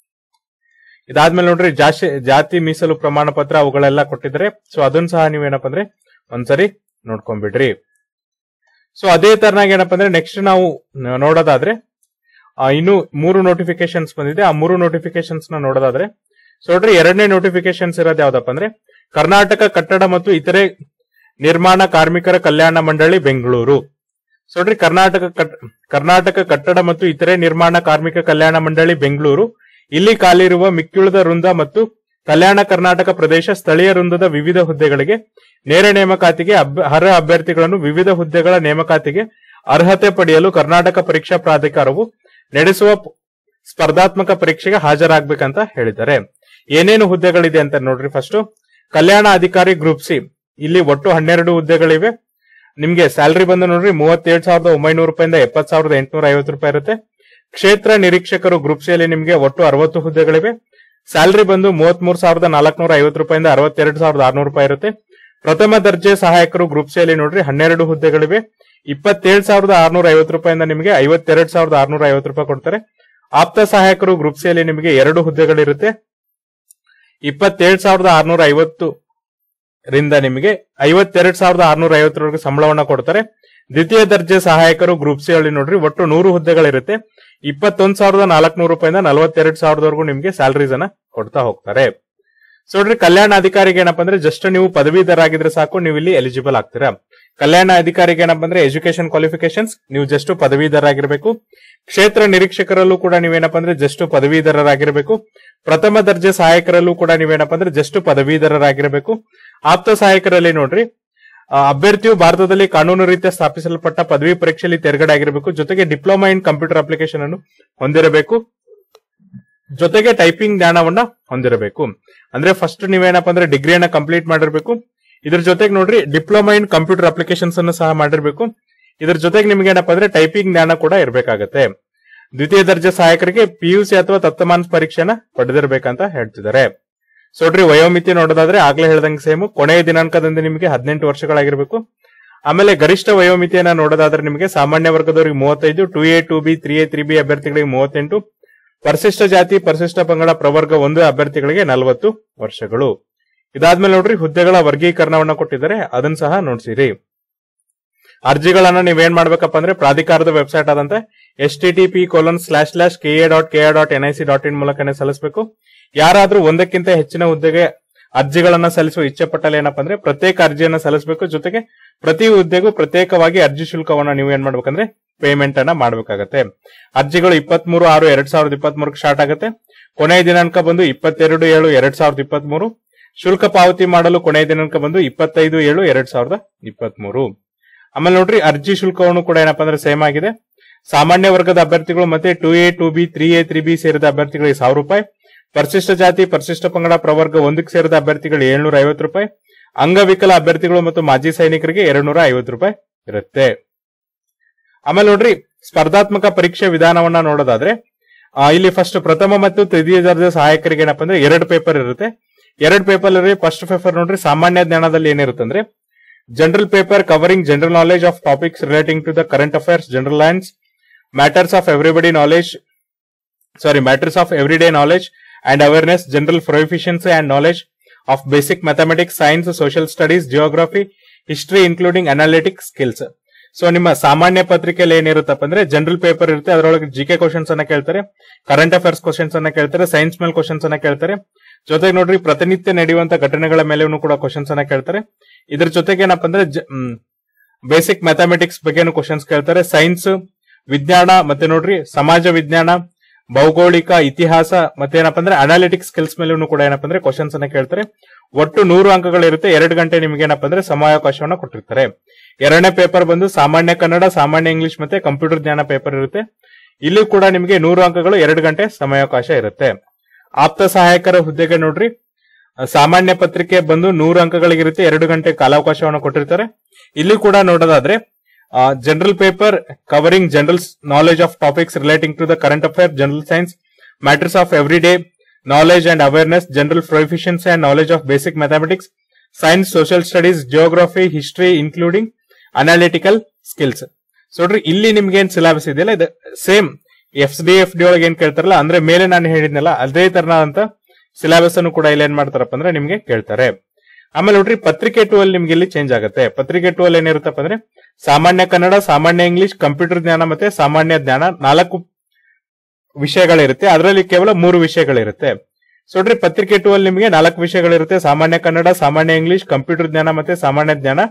ಇದಾದ್ಮೇಲೆ ನೋಡ್ರಿ ಜಾಸ್ತಿ ಜಾತಿ ಮೀಸಲು ಪ್ರಮಾಣ ಪತ್ರ ಅವುಗಳೆಲ್ಲ ಕೊಟ್ಟಿದ್ದಾರೆ ಸೊ ಅದನ್ನ ಸಹ ನೀವೇನಪ್ಪ ಅಂದ್ರೆ ಒಂದ್ಸರಿ ನೋಡ್ಕೊಂಡ್ಬಿಡ್ರಿ ಸೊ ಅದೇ ತರನಾಗಿ ಏನಪ್ಪ ಅಂದ್ರೆ ನೆಕ್ಸ್ಟ್ ನಾವು ನ- ನೋಡೋದಾದ್ರೆ ಆ, ಇನ್ನು ಮೂರು ನೋಟಿಫಿಕೇಶನ್ಸ್ ಬಂದಿದೆ ಆ ಮೂರು ನೋಟಿಫಿಕೇಶನ್ಸ್ ನ ನೋಡೋದಾದ್ರೆ ಸೊ ನೋಡ್ರಿ ಎರಡನೇ ನೋಟಿಫಿಕೇಶನ್ಸ್ ಇರೋದು ಯಾವ್ದಪ್ಪ ಅಂದ್ರೆ ಕರ್ನಾಟಕ ಕಟ್ಟಡ ಮತ್ತು ಇತರೆ ನಿರ್ಮಾಣ ಕಾರ್ಮಿಕರ ಕಲ್ಯಾಣ ಮಂಡಳಿ ಬೆಂಗಳೂರು ಸೊ ನೋಡ್ರಿ ಕರ್ನಾಟಕ ಕಟ್- ಕರ್ನಾಟಕ ಕಟ್ಟಡ ಮತ್ತು ಇತರೆ ನಿರ್ಮಾಣ ಕಾರ್ಮಿಕ ಕಲ್ಯಾಣ ಮಂಡಳಿ ಬೆಂಗಳೂರು ಇಲ್ಲಿ ಖಾಲಿರುವ ಮಿಕ್ಕುಳಿದ ವೃಂದ ಮತ್ತು ಕಲ್ಯಾಣ ಕರ್ನಾಟಕ ಪ್ರದೇಶ ಸ್ಥಳೀಯ ವೃಂದದ ವಿವಿಧ ಹುದ್ದೆಗಳಿಗೆ ನೇರ ನೇಮಕಾತಿಗೆ ಅಭ್ಯ- ಅರ್ಹ ಅಭ್ಯರ್ಥಿಗಳನ್ನು ವಿವಿಧ ಹುದ್ದೆಗಳ ನೇಮಕಾತಿಗೆ ಅರ್ಹತೆ ಪಡೆಯಲು ಕರ್ನಾಟಕ ಪರೀಕ್ಷಾ ಪ್ರಾಧಿಕಾರವು ನಡೆಸುವ ಪ್- ಸ್ಪರ್ಧಾತ್ಮಕ ಪರೀಕ್ಷೆಗೆ ಹಾಜರಾಗಬೇಕಂತ ಹೇಳಿದ್ದಾರೆ ಏನೇನು ಹುದ್ದೆಗಳಿದೆ ಅಂತ ನೋಡ್ರಿ ಫಸ್ಟ್ ಕಲ್ಯಾಣ ಅಧಿಕಾರಿ ಗ್ರೂಪ್ ಸಿ ಇಲ್ಲಿ ಒಟ್ಟು ಹನ್ನೆರಡು ಹುದ್ದೆಗಳಿವೆ ನಿಮ್ಗೆ ಸ್ಯಾಲರಿ ಬಂದು ನೋಡ್ರಿ ಮೂವತ್ತೇಳು ಸಾವಿರದ ಒಂಬೈನೂರು ರೂಪಾಯಿಂದ ಎಪ್ಪತ್ ಸಾವಿರದ ಎಂಟುನೂರ ಐವತ್ತು ರೂಪಾಯಿ ಇರುತ್ತೆ ಕ್ಷೇತ್ರ ನಿರೀಕ್ಷಕರು ಗ್ರೂಪ್ ಸಿ ಅಲ್ಲಿ ನಿಮ್ಗೆ ಒಟ್ಟು ಅರವತ್ತು ಹುದ್ದೆಗಳಿವೆ ಸ್ಯಾಲರಿ ಬಂದು ಮೂವತ್ಮೂರು ಸಾವಿರದ ನಾಲ್ಕನೂರ ಐವತ್ತು ರೂಪಾಯಿಂದ ಅರವತ್ತೆರಡು ಸಾವಿರದ ಆರ್ನೂರು ರೂಪಾಯಿ ಇರುತ್ತೆ ಪ್ರಥಮ ದರ್ಜೆ ಸಹಾಯಕರು ಗ್ರೂಪ್ ಸಿ ಅಲ್ಲಿ ನೋಡ್ರಿ ಹನ್ನೆರಡು ಹುದ್ದೆಗಳಿವೆ ಇಪ್ಪತ್ತೇಳು ಸಾವಿರದ ಆರ್ನೂರ ಐವತ್ತು ರೂಪಾಯಿಂದ ನಿಮಗೆ ಐವತ್ತೆರಡು ಸಾವಿರದ ಆರ್ನೂರ ಐವತ್ತು ರೂಪಾಯಿ ಕೊಡ್ತಾರೆ ಆಪ್ತ ಸಹಾಯಕರು ಗ್ರೂಪ್ ಸಿ ಅಲ್ಲಿ ನಿಮಗೆ ಎರಡು ಹುದ್ದೆಗಳಿರುತ್ತೆ ಇಪ್ಪತ್ತೇಳು ಸಾವಿರದ ಆರ್ನೂರ ಐವತ್ತು ರಿಂದ ನಿಮಗೆ ಐವತ್ತೆರಡು ಸಾವಿರದ ಆರ್ನೂರ ಐವತ್ತರವರೆಗೆ ಸಂಬಳವನ್ನ ಕೊಡ್ತಾರೆ ದ್ವಿತೀಯ ದರ್ಜೆ ಸಹಾಯಕರು ಗ್ರೂಪ್ ಸಿ ಅಲ್ಲಿ ನೋಡ್ರಿ ಒಟ್ಟು ನೂರು ಹುದ್ದೆಗಳಿರುತ್ತೆ ಇಪ್ಪತ್ತೊಂದು ಸಾವಿರದ ನಾಲ್ಕನೂರು ರೂಪಾಯಿಂದ ನಲವತ್ತೆರಡು ಸಾವಿರದವರೆಗೂ ನಿಮಗೆ ಸ್ಯಾಲರೀಸ್ ಅನ್ನ ಕೊಡ್ತಾ ಹೋಗ್ತಾರೆ ಸೊ ನೋಡ್ರಿ ಕಲ್ಯಾಣ ಅಧಿಕಾರಿಗೆ ಏನಪ್ಪಾ ಅಂದ್ರೆ ಜಸ್ಟ್ ನೀವು ಪದವೀಧರ ಆಗಿದ್ರೆ ಸಾಕು ನೀವು ಇಲ್ಲಿ ಎಲಿಜಿಬಲ್ ಆಗ್ತೀರಾ ಕಲ್ಯಾಣ ಅಧಿಕಾರಿಗೆ ಏನಪ್ಪಾ ಅಂದ್ರೆ ಎಜುಕೇಶನ್ ಕ್ವಾಲಿಫಿಕೇಶನ್ಸ್ ನೀವು ಜಸ್ಟ್ ಪದವೀಧರಾಗಿರ್ಬೇಕು ಕ್ಷೇತ್ರ ನಿರೀಕ್ಷಕರಲ್ಲೂ ಕೂಡ ನೀವೇನಪ್ಪ ಅಂದ್ರೆ ಜಸ್ಟ್ ಪದವೀಧರರಾಗಿರ್ಬೇಕು ಪ್ರಥಮ ದರ್ಜೆ ಸಹಾಯಕರಲ್ಲೂ ಕೂಡ ನೀವೇನಪ್ಪ ಅಂದ್ರೆ ಜಸ್ಟ್ ಪದವೀಧರರಾಗಿರಬೇಕು ಆಪ್ತ ಸಹಾಯಕರಲ್ಲಿ ನೋಡ್ರಿ ಆ, ಅಭ್ಯರ್ಥಿಯು ಭಾರತದಲ್ಲಿ ಕಾನೂನು ರೀತ್ಯ ಸ್ಥಾಪಿಸಲ್ಪಟ್ಟ ಪದವಿ ಪರೀಕ್ಷೆಯಲ್ಲಿ ತೆರಗಡೆ ಆಗಿರಬೇಕು ಜೊತೆಗೆ ಡಿಪ್ಲೊಮಾ ಇನ್ ಕಂಪ್ಯೂಟರ್ ಅಪ್ಲಿಕೇಶನ್ ಅನ್ನು ಹೊಂದಿರಬೇಕು ಜೊತೆಗೆ ಟೈಪಿಂಗ್ ಜ್ಞಾನವನ್ನ ಹೊಂದಿರಬೇಕು ಅಂದ್ರೆ ಫಸ್ಟ್ ನೀವೇನಪ್ಪ ಅಂದ್ರೆ ಡಿಗ್ರಿಯನ್ನ ಕಂಪ್ಲೀಟ್ ಮಾಡಿರ್ಬೇಕು ಇದ್ರ ಜೊತೆಗೆ ನೋಡ್ರಿ ಡಿಪ್ಲೊಮಾ ಇನ್ ಕಂಪ್ಯೂಟರ್ ಅಪ್ಲಿಕೇಶನ್ಸ್ ಅನ್ನು ಸಹ ಮಾಡಿರ್ಬೇಕು ಇದ್ರ ಜೊತೆಗೆ ನಿಮ್ಗೆ ಏನಪ್ಪ ಅಂದ್ರೆ ಟೈಪಿಂಗ್ ಜ್ಞಾನ ಕೂಡ ಇರಬೇಕಾಗತ್ತೆ ದ್ವಿತೀಯ ದರ್ಜೆ ಸಹಾಯಕರಿಗೆ ಪಿಯುಸಿ ಅಥವಾ ತತ್ವಮಾನ ಪರೀಕ್ಷೆನ ಪಡೆದಿರ್ಬೇಕಂತ ಹೇಳ್ತಿದ್ದಾರೆ ಸೊ ನೋಡ್ರಿ ವಯೋಮಿತಿ ನೋಡೋದಾದ್ರೆ ಆಗ್ಲೇ ಹೇಳ್ದಂಗೆ ಸೇಮ್ ಕೊನೆಯ ದಿನಾಂಕದಿಂದ ನಿಮಗೆ ಹದಿನೆಂಟು ವರ್ಷಗಳಾಗಿರ್ಬೇಕು ಆಮೇಲೆ ಗರಿಷ್ಠ ವಯೋಮಿತಿಯನ್ನ ನೋಡೋದಾದ್ರೆ ನಿಮಗೆ ಸಾಮಾನ್ಯ ವರ್ಗದವರಿಗೆ ಮೂವತ್ತೈದು two A two B three A three B ಅಭ್ಯರ್ಥಿಗಳಿಗೆ ಮೂವತ್ತೆಂಟು ಪರಿಶಿಷ್ಟ ಜಾತಿ ಪರಿಶಿಷ್ಟ ಪಂಗಡ ಪ್ರವರ್ಗ ಒಂದು ಅಭ್ಯರ್ಥಿಗಳಿಗೆ ನಲವತ್ತು ವರ್ಷಗಳು ಇದಾದ್ಮೇಲೆ ನೋಡ್ರಿ ಹುದ್ದೆಗಳ ವರ್ಗೀಕರಣವನ್ನ ಕೊಟ್ಟಿದ್ದಾರೆ ಅದನ್ನ ಸಹ ನೋಡ್ಸಿರಿ ಅರ್ಜಿಗಳನ್ನ ನೀವೇನ್ ಮಾಡ್ಬೇಕಪ್ಪ ಅಂದ್ರೆ ಪ್ರಾಧಿಕಾರದ ವೆಬ್ಸೈಟ್ ಆದಂತೆ S T T P colon slash slash K A dot K A dot N I C dot in ಮೂಲಕನೇ ಸಲ್ಲಿಸಬೇಕು ಯಾರಾದ್ರೂ ಒಂದಕ್ಕಿಂತ ಹೆಚ್ಚಿನ ಹುದ್ದೆಗೆ ಅರ್ಜಿಗಳನ್ನ ಸಲ್ಲಿಸುವ ಇಚ್ಛೆ ಪಟ್ಟಲ್ಲಿ ಏನಪ್ಪಾ ಅಂದ್ರೆ ಪ್ರತ್ಯೇಕ ಅರ್ಜಿಯನ್ನ ಸಲ್ಲಿಸಬೇಕು ಜೊತೆಗೆ ಪ್ರತಿ ಹುದ್ದೆಗೂ ಪ್ರತ್ಯೇಕವಾಗಿ ಅರ್ಜಿ ಶುಲ್ಕವನ್ನ ನೀವು ಏನ್ ಮಾಡ್ಬೇಕಂದ್ರೆ ಪೇಮೆಂಟ್ ಅನ್ನ ಮಾಡ್ಬೇಕಾಗತ್ತೆ ಅರ್ಜಿಗಳು ಇಪ್ಪತ್ಮೂರು ಆರು ಎರಡ್ ಸಾವಿರದ ಇಪ್ಪತ್ಮೂರಕ್ಕೆ ಸ್ಟಾರ್ಟ್ ಆಗುತ್ತೆ ಕೊನೆಯ ದಿನಾಂಕ ಬಂದು ಇಪ್ಪತ್ತೆರಡು ಏಳು ಎರಡ್ ಸಾವಿರದ ಇಪ್ಪತ್ಮೂರು ಶುಲ್ಕ ಪಾವತಿ ಮಾಡಲು ಕೊನೆಯ ದಿನಾಂಕ ಬಂದು ಇಪ್ಪತ್ತೈದು ಏಳು ಎರಡ್ ಸಾವಿರದ ಇಪ್ಪತ್ಮೂರು ಆಮೇಲೆ ನೋಡ್ರಿ ಅರ್ಜಿ ಶುಲ್ಕವನ್ನು ಕೂಡ ಏನಪ್ಪಾ ಅಂದ್ರೆ ಸೇಮ್ ಆಗಿದೆ ಸಾಮಾನ್ಯ ವರ್ಗದ ಅಭ್ಯರ್ಥಿಗಳು ಮತ್ತೆ two A two B three A three B ಸೇರಿದ ಅಭ್ಯರ್ಥಿಗಳಿಗೆ ಸಾವಿರ ರೂಪಾಯಿ ಪರಿಶಿಷ್ಟ ಜಾತಿ ಪರಿಶಿಷ್ಟ ಪಂಗಡ ಪ್ರವರ್ಗ ಒಂದಕ್ಕೆ ಸೇರಿದ ಅಭ್ಯರ್ಥಿಗಳು ಏಳ್ನೂರ ಐವತ್ತು ರೂಪಾಯಿ ಅಂಗವಿಕಲ ಅಭ್ಯರ್ಥಿಗಳು ಮತ್ತು ಮಾಜಿ ಸೈನಿಕರಿಗೆ ಎರಡ್ನೂರ ಐವತ್ತು ರೂಪಾಯಿ ಇರುತ್ತೆ ಆಮೇಲೆ ನೋಡ್ರಿ ಸ್ಪರ್ಧಾತ್ಮಕ ಪರೀಕ್ಷೆ ವಿಧಾನವನ್ನ ನೋಡೋದಾದ್ರೆ ಆ, ಇಲ್ಲಿ ಫಸ್ಟ್ ಪ್ರಥಮ ಮತ್ತು ತೃತೀಯ ದರ್ಜೆ ಸಹಾಯಕರಿಗೆ ಏನಪ್ಪಾ ಅಂದ್ರೆ ಎರಡು ಪೇಪರ್ ಇರುತ್ತೆ ಎರಡು ಪೇಪರ್ ಇರುತ್ತೆ ಫಸ್ಟ್ ಪೇಪರ್ ನೋಡ್ರಿ ಸಾಮಾನ್ಯ ಜ್ಞಾನದಲ್ಲಿ ಏನಿರುತ್ತೆ ಅಂದ್ರೆ general paper covering general knowledge of topics relating to the current affairs general lines matters of everybody knowledge sorry matters of everyday knowledge and awareness general proficiency and knowledge of basic mathematics science social studies geography history including analytic skills so ನಿಮ್ಮ ಸಾಮಾನ್ಯ ಪತ್ರಿಕೆಯಲ್ಲಿ ಏನಿರುತ್ತಪ್ಪ ಅಂದ್ರೆ general paper ಇರುತ್ತೆ ಅದರೊಳಗೆ G K questions ಅನ್ನ ಕೇಳ್ತಾರೆ current affairs questions ಅನ್ನ ಕೇಳ್ತಾರೆ ಸೈನ್ಸ್ ಮೇಲೆ ಕ್ವಶನ್ಸ್ ಅನ್ನ ಕೇಳ್ತಾರೆ ಜೊತೆಗೆ ನೋಡ್ರಿ ಪ್ರತಿನಿತ್ಯ ನಡೆಯುವಂತ ಘಟನೆಗಳ ಮೇಲೆನೂ ಕೂಡ ಕ್ವಶನ್ಸ್ ಅನ್ನ ಕೇಳ್ತಾರೆ ಇದ್ರ ಜೊತೆಗೆ ಏನಪ್ಪ ಅಂದ್ರೆ ಬೇಸಿಕ್ ಮ್ಯಾಥಮೆಟಿಕ್ಸ್ ಬಗ್ಗೆನೂ ಕ್ವಶನ್ಸ್ ಕೇಳ್ತಾರೆ ಸೈನ್ಸ್ ವಿಜ್ಞಾನ ಮತ್ತೆ ನೋಡ್ರಿ ಸಮಾಜ ವಿಜ್ಞಾನ ಭೌಗೋಳಿಕ ಇತಿಹಾಸ ಮತ್ತೆ ಏನಪ್ಪ ಅಂದ್ರೆ ಅನಾಲಿಟಿಕ್ಸ್ ಸ್ಕಿಲ್ಸ್ ಮೇಲೂ ಕೂಡ ಏನಪ್ಪ ಅಂದ್ರೆ ಕ್ವಶನ್ಸ್ ಅನ್ನ ಕೇಳ್ತಾರೆ ಒಟ್ಟು ನೂರು ಅಂಕಗಳಿರುತ್ತೆ ಎರಡು ಗಂಟೆ ನಿಮ್ಗೆ ಏನಪ್ಪ ಅಂದ್ರೆ ಸಮಯಾವಕಾಶವನ್ನ ಕೊಟ್ಟಿರ್ತಾರೆ ಎರಡನೇ ಪೇಪರ್ ಬಂದು ಸಾಮಾನ್ಯ ಕನ್ನಡ ಸಾಮಾನ್ಯ ಇಂಗ್ಲಿಷ್ ಮತ್ತೆ ಕಂಪ್ಯೂಟರ್ ಜ್ಞಾನ ಪೇಪರ್ ಇರುತ್ತೆ ಇಲ್ಲಿ ಕೂಡ ನಿಮಗೆ ನೂರು ಅಂಕಗಳು ಎರಡು ಗಂಟೆ ಸಮಯಾವಕಾಶ ಇರುತ್ತೆ ಆಪ್ತ ಸಹಾಯಕರ ಹುದ್ದೆಗೆ ನೋಡ್ರಿ ಅಹ್, ಸಾಮಾನ್ಯ ಪತ್ರಿಕೆ ಬಂದು ನೂರು ಅಂಕಗಳಿಗಿರುತ್ತೆ ಎರಡು ಗಂಟೆ ಕಾಲಾವಕಾಶವನ್ನು ಕೊಟ್ಟಿರ್ತಾರೆ ಇಲ್ಲಿ ಕೂಡ ನೋಡೋದಾದ್ರೆ general paper covering general knowledge of topics relating to the current affair general science matters of everyday knowledge and awareness general proficiency and knowledge of basic mathematics science social studies geography history including analytical skills so ನೋಡ್ರಿ ಇಲ್ಲಿ ನಿಮ್ಗೆ ಏನ್ syllabus ಇದೆಯಲ್ಲ ಇದು same F D F D ಒಳಗೆ ಏನ್ ಕೇಳ್ತಾರಲ್ಲ ಅಂದ್ರೆ ಮೇಲೆ ನಾನು ಹೇಳಿದ್ನಲ್ಲ ಅದೇ ತರನಾದಂತ ಸಿಲೆಬಸ್ ಅನ್ನು ಕೂಡ ಇಲ್ಲಿ ಏನ್ ಮಾಡ್ತಾರಪ್ಪ ಅಂದ್ರೆ ನಿಮ್ಗೆ ಕೇಳ್ತಾರೆ ಆಮೇಲೆ ನೋಡ್ರಿ ಪತ್ರಿಕೆ ಟೂ ಅಲ್ಲಿ ನಿಮ್ಗೆ ಇಲ್ಲಿ ಚೇಂಜ್ ಆಗುತ್ತೆ ಪತ್ರಿಕೆ ಟೂ ಅಲ್ಲಿ ಏನಿರುತ್ತಪ್ಪ ಅಂದ್ರೆ ಸಾಮಾನ್ಯ ಕನ್ನಡ ಸಾಮಾನ್ಯ ಇಂಗ್ಲಿಷ್ ಕಂಪ್ಯೂಟರ್ ಜ್ಞಾನ ಮತ್ತೆ ಸಾಮಾನ್ಯ ಜ್ಞಾನ ನಾಲ್ಕು ವಿಷಯಗಳಿರುತ್ತೆ ಅದರಲ್ಲಿ ಕೇವಲ ಮೂರು ವಿಷಯಗಳಿರುತ್ತೆ ಸೊ ನೋಡ್ರಿ ಪತ್ರಿಕೆ ಟೂ ಅಲ್ಲಿ ನಿಮಗೆ ನಾಲ್ಕು ವಿಷಯಗಳಿರುತ್ತೆ ಸಾಮಾನ್ಯ ಕನ್ನಡ ಸಾಮಾನ್ಯ ಇಂಗ್ಲಿಷ್ ಕಂಪ್ಯೂಟರ್ ಜ್ಞಾನ ಮತ್ತೆ ಸಾಮಾನ್ಯ ಜ್ಞಾನ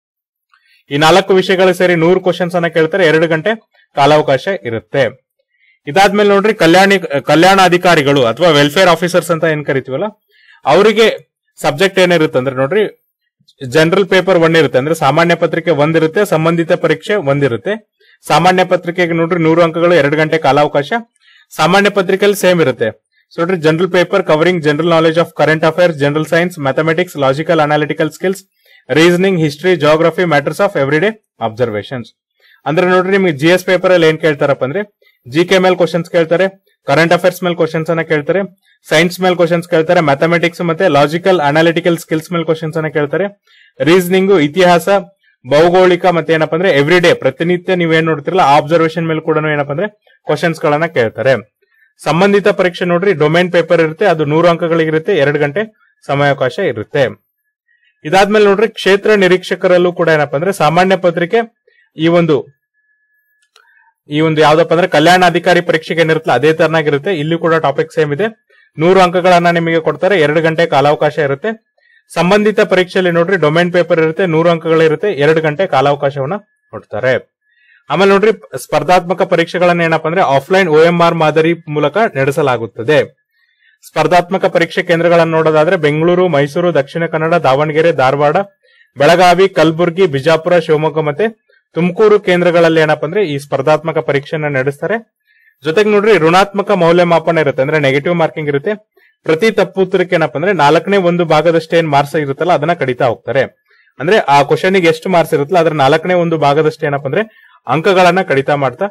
ಈ ನಾಲ್ಕು ವಿಷಯಗಳು ಸೇರಿ ನೂರು ಕ್ವಶನ್ಸ್ ಅನ್ನ ಕೇಳ್ತಾರೆ ಎರಡು ಗಂಟೆ ಕಾಲಾವಕಾಶ ಇರುತ್ತೆ ಇದಾದ್ಮೇಲೆ ನೋಡ್ರಿ ಕಲ್ಯಾಣಿ ಕಲ್ಯಾಣ ಅಧಿಕಾರಿಗಳು ಅಥವಾ ವೆಲ್ಫೇರ್ ಆಫೀಸರ್ಸ್ ಅಂತ ಏನ್ ಕರಿತೀವಲ್ಲ ಅವರಿಗೆ ಸಬ್ಜೆಕ್ಟ್ ಏನಿರುತ್ತೆ ಅಂದ್ರೆ ನೋಡ್ರಿ ಜನರಲ್ ಪೇಪರ್ ಒನ್ ಇರುತ್ತೆ ಅಂದ್ರೆ ಸಾಮಾನ್ಯ ಪತ್ರಿಕೆ ಒಂದಿರುತ್ತೆ ಸಂಬಂಧಿತ ಪರೀಕ್ಷೆ ಒಂದಿರುತ್ತೆ ಸಾಮಾನ್ಯ ಪತ್ರಿಕೆಗೆ ನೋಡ್ರಿ ನೂರು ಅಂಕಗಳು ಎರಡು ಗಂಟೆ ಕಾಲಾವಕಾಶ ಸಾಮಾನ್ಯ ಪತ್ರಿಕೆಯಲ್ಲಿ ಸೇಮ್ ಇರುತ್ತೆ ಸೊ ನೋಡ್ರಿ general paper covering general knowledge of current affairs general science mathematics logical analytical skills reasoning history geography matters of everyday observations ಅಂದ್ರೆ ನೋಡ್ರಿ ನಿಮ್ಗೆ ಜಿ ಎಸ್ ಪೇಪರ್ ಅಲ್ಲಿ ಏನ್ ಕೇಳ್ತಾರಪ್ಪ ಅಂದ್ರೆ ಜಿ ಕೆ ಮೇಲೆ ಕ್ವಶನ್ಸ್ ಕೇಳ್ತಾರೆ ಕರೆಂಟ್ ಅಫೇರ್ಸ್ ಮೇಲೆ ಕ್ವಶನ್ಸ್ ಅನ್ನ ಕೇಳ್ತಾರೆ ಸೈನ್ಸ್ ಮೇಲೆ ಕ್ವಶನ್ಸ್ ಕೇಳ್ತಾರೆ ಮ್ಯಾಥಮೆಟಿಕ್ಸ್ ಮತ್ತೆ ಲಾಜಿಕಲ್ ಅನಾಲಿಟಿಕಲ್ ಸ್ಕಿಲ್ಸ್ ಮೇಲೆ ಕ್ವಶನ್ಸ್ ಅನ್ನ ಕೇಳ್ತಾರೆ ರೀಸನಿಂಗ್ ಇತಿಹಾಸ ಭೌಗೋಳಿಕ ಮತ್ತೆ ಏನಪ್ಪ ಅಂದ್ರೆ ಎವ್ರಿ ಡೇ ಪ್ರತಿನಿತ್ಯ ನೀವೇನ್ ನೋಡ್ತಿರಲ್ಲ ಆಬ್ಸರ್ವೇಷನ್ ಮೇಲೆ ಕೂಡ ಏನಪ್ಪ ಅಂದ್ರೆ ಕ್ವಶನ್ಸ್ ಗಳನ್ನ ಕೇಳ್ತಾರೆ ಸಂಬಂಧಿತ ಪರೀಕ್ಷೆ ನೋಡ್ರಿ ಡೊಮೈನ್ ಪೇಪರ್ ಇರುತ್ತೆ ಅದು ನೂರು ಅಂಕಗಳಿಗಿರುತ್ತೆ ಎರಡು ಗಂಟೆ ಸಮಯಾವಕಾಶ ಇರುತ್ತೆ ಇದಾದ್ಮೇಲೆ ನೋಡ್ರಿ ಕ್ಷೇತ್ರ ನಿರೀಕ್ಷಕರಲ್ಲೂ ಕೂಡ ಏನಪ್ಪ ಅಂದ್ರೆ ಸಾಮಾನ್ಯ ಪತ್ರಿಕೆ ಈ ಒಂದು ಈ ಒಂದು ಯಾವ್ದಪ್ಪ ಅಂದ್ರೆ ಕಲ್ಯಾಣ ಅಧಿಕಾರಿ ಪರೀಕ್ಷೆಗೆ ಏನಿರುತ್ತಲ್ಲ ಅದೇ ತರನಾಗಿರುತ್ತೆ ಇಲ್ಲಿ ಕೂಡ ಟಾಪಿಕ್ ಸೇಮ್ ಇದೆ ನೂರು ಅಂಕಗಳನ್ನ ನಿಮಗೆ ಕೊಡ್ತಾರೆ ಎರಡು ಗಂಟೆ ಕಾಲಾವಕಾಶ ಇರುತ್ತೆ ಸಂಬಂಧಿತ ಪರೀಕ್ಷೆಯಲ್ಲಿ ನೋಡ್ರಿ ಡೊಮೈನ್ ಪೇಪರ್ ಇರುತ್ತೆ ನೂರು ಅಂಕಗಳಿರುತ್ತೆ ಎರಡು ಗಂಟೆ ಕಾಲಾವಕಾಶವನ್ನ ಕೊಡ್ತಾರೆ ಆಮೇಲೆ ನೋಡ್ರಿ ಸ್ಪರ್ಧಾತ್ಮಕ ಪರೀಕ್ಷೆಗಳನ್ನ ಏನಪ್ಪಾ ಅಂದ್ರೆ ಆಫ್ಲೈನ್ ಒ ಎಂ ಆರ್ ಮಾದರಿ ಮೂಲಕ ನಡೆಸಲಾಗುತ್ತದೆ ಸ್ಪರ್ಧಾತ್ಮಕ ಪರೀಕ್ಷೆ ಕೇಂದ್ರಗಳನ್ನು ನೋಡೋದಾದ್ರೆ ಬೆಂಗಳೂರು ಮೈಸೂರು ದಕ್ಷಿಣ ಕನ್ನಡ ದಾವಣಗೆರೆ ಧಾರವಾಡ ಬೆಳಗಾವಿ ಕಲಬುರಗಿ ಬಿಜಾಪುರ ಶಿವಮೊಗ್ಗ ಮತ್ತೆ ತುಮಕೂರು ಕೇಂದ್ರಗಳಲ್ಲಿ ಏನಪ್ಪಾ ಅಂದ್ರೆ ಈ ಸ್ಪರ್ಧಾತ್ಮಕ ಪರೀಕ್ಷೆನ ನಡೆಸ್ತಾರೆ ಜೊತೆಗೆ ನೋಡ್ರಿ ಋಣಾತ್ಮಕ ಮೌಲ್ಯಮಾಪನ ಇರುತ್ತೆ ಅಂದ್ರೆ ನೆಗೆಟಿವ್ ಮಾರ್ಕಿಂಗ್ ಇರುತ್ತೆ ಪ್ರತಿ ತಪ್ಪು ಉತ್ತರಕ್ಕೆ ಏನಪ್ಪಾ ಅಂದ್ರೆ ನಾಲ್ಕನೇ ಒಂದು ಭಾಗದಷ್ಟು ಏನ್ ಮಾರ್ಕ್ಸ್ ಇರುತ್ತಲ್ಲ ಅದನ್ನ ಕಡಿತಾ ಹೋಗ್ತಾರೆ ಅಂದ್ರೆ ಆ ಕ್ವಶನ್ ಗೆ ಎಷ್ಟು ಮಾರ್ಕ್ಸ್ ಇರುತ್ತಲ್ಲ ಅದ್ರ ನಾಲ್ಕನೇ ಒಂದು ಭಾಗದಷ್ಟು ಏನಪ್ಪಾ ಅಂದ್ರೆ ಅಂಕಗಳನ್ನ ಕಡಿತಾ ಮಾಡ್ತಾ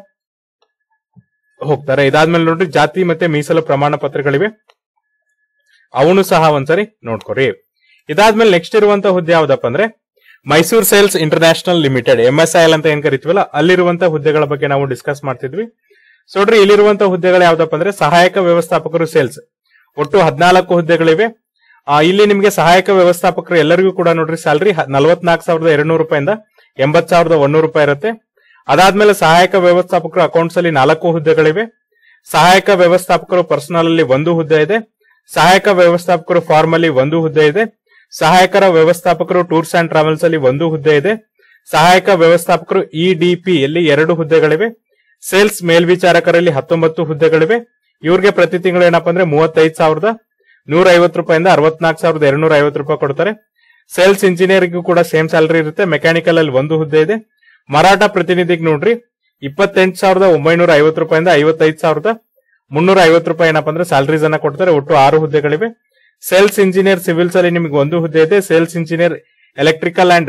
ಹೋಗ್ತಾರೆ ಇದಾದ್ಮೇಲೆ ನೋಡ್ರಿ ಜಾತಿ ಮತ್ತೆ ಮೀಸಲು ಪ್ರಮಾಣ ಪತ್ರಗಳಿವೆ ಅವನು ಸಹ ಒಂದ್ಸರಿ ನೋಡ್ಕೊರಿ ಇದಾದ್ಮೇಲೆ ನೆಕ್ಸ್ಟ್ ಇರುವಂತ ಹುದ್ದೆ ಯಾವ್ದಪ್ಪ ಅಂದ್ರೆ Mysore sales international limited M S I L ಅಂತ ಏನ್ ಕರಿತೀವಲ್ಲ ಅಲ್ಲಿರುವಂತ ಹುದ್ದೆಗಳ ಬಗ್ಗೆ ನಾವು ಡಿಸ್ಕಸ್ ಮಾಡ್ತಿದ್ವಿ ಸೊ ನೋಡ್ರಿ ಇಲ್ಲಿರುವಂತ ಹುದ್ದೆಗಳು ಯಾವ್ದಪ್ಪ ಅಂದ್ರೆ ಸಹಾಯಕ ವ್ಯವಸ್ಥಾಪಕರು ಸೇಲ್ಸ್ ಒಟ್ಟು ಹದಿನಾಲ್ಕು ಹುದ್ದೆಗಳಿವೆ ಆ, ಇಲ್ಲಿ ನಿಮಗೆ ಸಹಾಯಕ ವ್ಯವಸ್ಥಾಪಕರು ಎಲ್ಲರಿಗೂ ಕೂಡ ನೋಡ್ರಿ ಸ್ಯಾಲರಿ ನಲವತ್ನಾಲ್ಕು ಸಾವಿರದ ಎರಡ್ನೂರು ರೂಪಾಯಿಂದ ಎಂಬತ್ ಸಾವಿರದ ಒಂದೂರು ರೂಪಾಯಿ ಇರುತ್ತೆ ಅದಾದ್ಮೇಲೆ ಸಹಾಯಕ ವ್ಯವಸ್ಥಾಪಕರು ಅಕೌಂಟ್ಸ್ ಅಲ್ಲಿ ನಾಲ್ಕು ಹುದ್ದೆಗಳಿವೆ ಸಹಾಯಕ ವ್ಯವಸ್ಥಾಪಕರು ಪರ್ಸನಲ್ ಅಲ್ಲಿ ಒಂದು ಹುದ್ದೆ ಇದೆ ಸಹಾಯಕ ವ್ಯವಸ್ಥಾಪಕರು ಫಾರ್ಮ್ ಅಲ್ಲಿ ಒಂದು ಹುದ್ದೆ ಇದೆ ಸಹಾಯಕರ ವ್ಯವಸ್ಥಾಪಕರು ಟೂರ್ಸ್ ಅಂಡ್ ಟ್ರಾವೆಲ್ಸ್ ಅಲ್ಲಿ ಒಂದು ಹುದ್ದೆ ಇದೆ ಸಹಾಯಕ ವ್ಯವಸ್ಥಾಪಕರು ಇಡಿಪಿ ಯಲ್ಲಿ ಎರಡು ಹುದ್ದೆಗಳಿವೆ ಸೇಲ್ಸ್ ಮೇಲ್ವಿಚಾರಕರಲ್ಲಿ ಹತ್ತೊಂಬತ್ತು ಹುದ್ದೆಗಳಿವೆ ಇವ್ರಿಗೆ ಪ್ರತಿ ತಿಂಗಳು ಏನಪ್ಪಾ ಅಂದ್ರೆ ಮೂವತ್ತೈದು ಸಾವಿರದ ನೂರ ಐವತ್ತು ರೂಪಾಯಿಂದ ಅರವತ್ನಾಲ್ಕು ಸಾವಿರದ ಎರಡ್ನೂರ ಐವತ್ತು ರೂಪಾಯಿ ಕೊಡ್ತಾರೆ ಸೇಲ್ಸ್ ಇಂಜಿನಿಯರ್ಗೂ ಕೂಡ ಸೇಮ್ ಸ್ಯಾಲರಿ ಇರುತ್ತೆ ಮೆಕ್ಯಾನಿಕಲ್ ಅಲ್ಲಿ ಒಂದು ಹುದ್ದೆ ಇದೆ ಮಾರಾಟ ಪ್ರತಿನಿಧಿಗೆ ನೋಡ್ರಿ ಇಪ್ಪತ್ತೆಂಟು ಸಾವಿರದ ಒಂಬೈನೂರ ಐವತ್ತು ರೂಪಾಯಿಂದ ಐವತ್ತೈದು ಸಾವಿರದ ಮುನ್ನೂರ ಐವತ್ತು ರೂಪಾಯಿ ಏನಪ್ಪಾ ಅಂದ್ರೆ ಸ್ಯಾಲರೀಸ್ ಅನ್ನ ಕೊಡ್ತಾರೆ ಒಟ್ಟು ಆರು ಹುದ್ದೆಗಳಿವೆ ಸೇಲ್ಸ್ ಇಂಜಿನಿಯರ್ ಸಿವಿಲ್ಸ್ ಅಲ್ಲಿ ನಿಮಗೆ ಒಂದು ಹುದ್ದೆ ಇದೆ sales engineer electrical and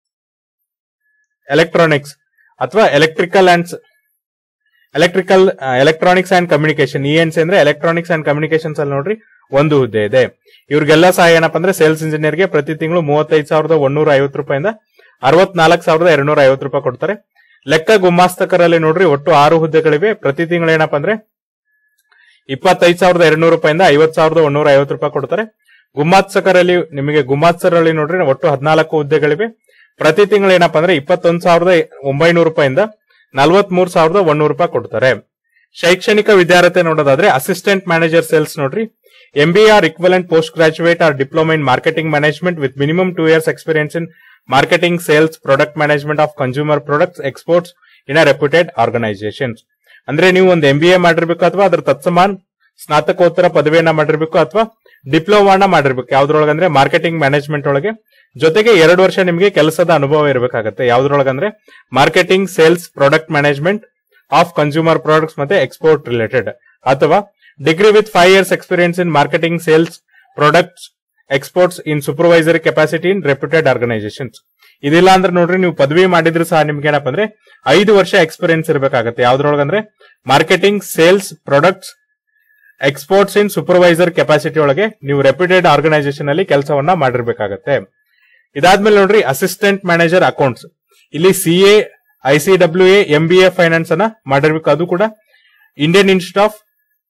electronics ಅಥವಾ electrical and electrical electronics and communication E N C ಅಂದ್ರೆ ಎಲೆಕ್ಟ್ರಾನಿಕ್ಸ್ ಅಂಡ್ ಕಮ್ಯುನಿಕೇಶನ್ಸ್ ಅಲ್ಲಿ ನೋಡ್ರಿ ಒಂದು ಹುದ್ದೆ ಇದೆ ಇವ್ರಿಗೆಲ್ಲ ಸಹ ಏನಪ್ಪಾ ಅಂದ್ರೆ ಸೇಲ್ಸ್ ಇಂಜಿನಿಯರ್ಗೆ ಪ್ರತಿ ತಿಂಗಳು ಮೂವತ್ತೈದು ಸಾವಿರದ ಒಂದೂರ ಐವತ್ತು ರೂಪಾಯಿಂದ ಅರವತ್ನಾಲ್ಕು ಸಾವಿರದ ಎರಡ್ನೂರ ಐವತ್ತು ರೂಪಾಯಿ ಕೊಡ್ತಾರೆ ಲೆಕ್ಕ ಗುಮಾಸ್ತಕರಲ್ಲಿ ನೋಡ್ರಿ ಒಟ್ಟು ಆರು ಹುದ್ದೆಗಳಿವೆ ಪ್ರತಿ ತಿಂಗಳು ಏನಪ್ಪಾ ಅಂದ್ರೆ ಇಪ್ಪತ್ತೈದು ಸಾವಿರದ ಎರಡ್ನೂರು ರೂಪಾಯಿಂದ ಐವತ್ ಸಾವಿರದ ಒಂದೂರ ಐವತ್ತು ರೂಪಾಯಿ ಕೊಡ್ತಾರೆ ಗುಮಾತ್ಸಕರಲ್ಲಿ ನಿಮಗೆ ಗುಮಾತ್ಸರಲ್ಲಿ ನೋಡ್ರಿ ಒಟ್ಟು ಹದಿನಾಲ್ಕು ಹುದ್ದೆಗಳಿವೆ ಪ್ರತಿ ತಿಂಗಳು ಏನಪ್ಪಾ ಅಂದ್ರೆ ಇಪ್ಪತ್ತೊಂದು ಸಾವಿರದ ಒಂಬೈನೂರು ರೂಪಾಯಿಂದ ನಲ್ವತ್ ಮೂರ್ ಸಾವಿರದ ಒಂದೂರು ರೂಪಾಯಿ ಕೊಡ್ತಾರೆ ಶೈಕ್ಷಣಿಕ ವಿದ್ಯಾರ್ಥಿ ನೋಡೋದಾದ್ರೆ ಅಸಿಸ್ಟೆಂಟ್ ಮ್ಯಾನೇಜರ್ ಸೇಲ್ಸ್ ನೋಡ್ರಿ M B or equivalent post graduate or diploma in marketing management with minimum two years experience in marketing sales product management of consumer products exports in a reputed organisations ಅಂದ್ರೆ ನೀವು ಒಂದು M B A ಮಾಡಿರ್ಬೇಕು ಅಥವಾ ಅದ್ರ ತತ್ಸಮಾನ್ ಸ್ನಾತಕೋತ್ತರ ಪದವಿಯನ್ನ ಮಾಡಿರ್ಬೇಕು ಅಥವಾ ಡಿಪ್ಲೊಮಾನ ಮಾಡಿರ್ಬೇಕು ಯಾವ್ದ್ರೊಳಗಂದ್ರೆ ಮಾರ್ಕೆಟಿಂಗ್ ಮ್ಯಾನೇಜ್ಮೆಂಟ್ ಒಳಗೆ ಜೊತೆಗೆ ಎರಡು ವರ್ಷ ನಿಮಗೆ ಕೆಲಸದ ಅನುಭವ ಇರಬೇಕಾಗತ್ತೆ ಯಾವ್ದ್ರೊಳಗಂದ್ರೆ marketing sales product management of consumer products ಮತ್ತೆ ಎಕ್ಸ್ಪೋರ್ಟ್ ರಿಲೇಟೆಡ್ ಅಥವಾ degree with five years experience in marketing sales products exports in supervisory capacity in reputed organisations ಇದಿಲ್ಲ ಅಂದ್ರೆ ನೋಡ್ರಿ ನೀವು ಪದವಿ ಮಾಡಿದ್ರು ಸಹ ನಿಮ್ಗೆ ಏನಪ್ಪ ಅಂದ್ರೆ ಐದು ವರ್ಷ ಎಕ್ಸ್ಪೀರಿಯನ್ಸ್ ಇರಬೇಕಾಗತ್ತೆ ಯಾವ್ದ್ರೊಳಗಂದ್ರೆ marketing sales products exports in supervisor capacity ಒಳಗೆ ನೀವು ರೆಪ್ಯೂಟೆಡ್ ಆರ್ಗನೈಸೇಷನ್ ಅಲ್ಲಿ ಕೆಲಸವನ್ನ ಮಾಡಿರ್ಬೇಕಾಗತ್ತೆ ಇದಾದ್ಮೇಲೆ ನೋಡ್ರಿ ಅಸಿಸ್ಟೆಂಟ್ ಮ್ಯಾನೇಜರ್ ಅಕೌಂಟ್ಸ್ ಇಲ್ಲಿ C A I C W A M B A finance ಅನ್ನ ಮಾಡಿರ್ಬೇಕು ಅದು ಕೂಡ ಇಂಡಿಯನ್ ಇನ್ಸ್ಟಿಟ್ಯೂಟ್ ಆಫ್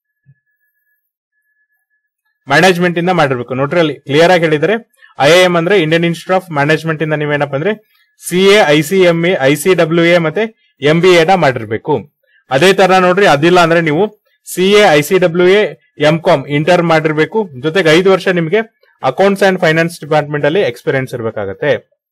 ಮ್ಯಾನೇಜ್ಮೆಂಟ್ ಇಂದ ಮಾಡಿರ್ಬೇಕು ನೋಡ್ರಿ ಅಲ್ಲಿ ಕ್ಲಿಯರ್ ಆಗಿ ಹೇಳಿದರೆ ಐ ಎಂ ಅಂದ್ರೆ ಇಂಡಿಯನ್ ಇನ್ಸ್ಟಿಟ್ಯೂಟ್ ಆಫ್ ಮ್ಯಾನೇಜ್ಮೆಂಟ್ ಇಂದ ನೀವೇನಪ್ಪ ಅಂದ್ರೆ C A I C M A I C W A ಮತ್ತೆ ಎಂ ಬಿ ಎನ ಮಾಡಿರ್ಬೇಕು ಅದೇ ತರ ನೋಡ್ರಿ ಅದಿಲ್ಲ ಅಂದ್ರೆ ನೀವು C A I C W A M com inter ಮಾಡಿರ್ಬೇಕು ಜೊತೆಗೆ ಐದು ವರ್ಷ ನಿಮಗೆ ಅಕೌಂಟ್ಸ್ ಅಂಡ್ ಫೈನಾನ್ಸ್ ಡಿಪಾರ್ಟ್ಮೆಂಟ್ ಅಲ್ಲಿ ಎಕ್ಸ್ಪೀರಿಯನ್ಸ್ ಇರಬೇಕಾಗತ್ತೆ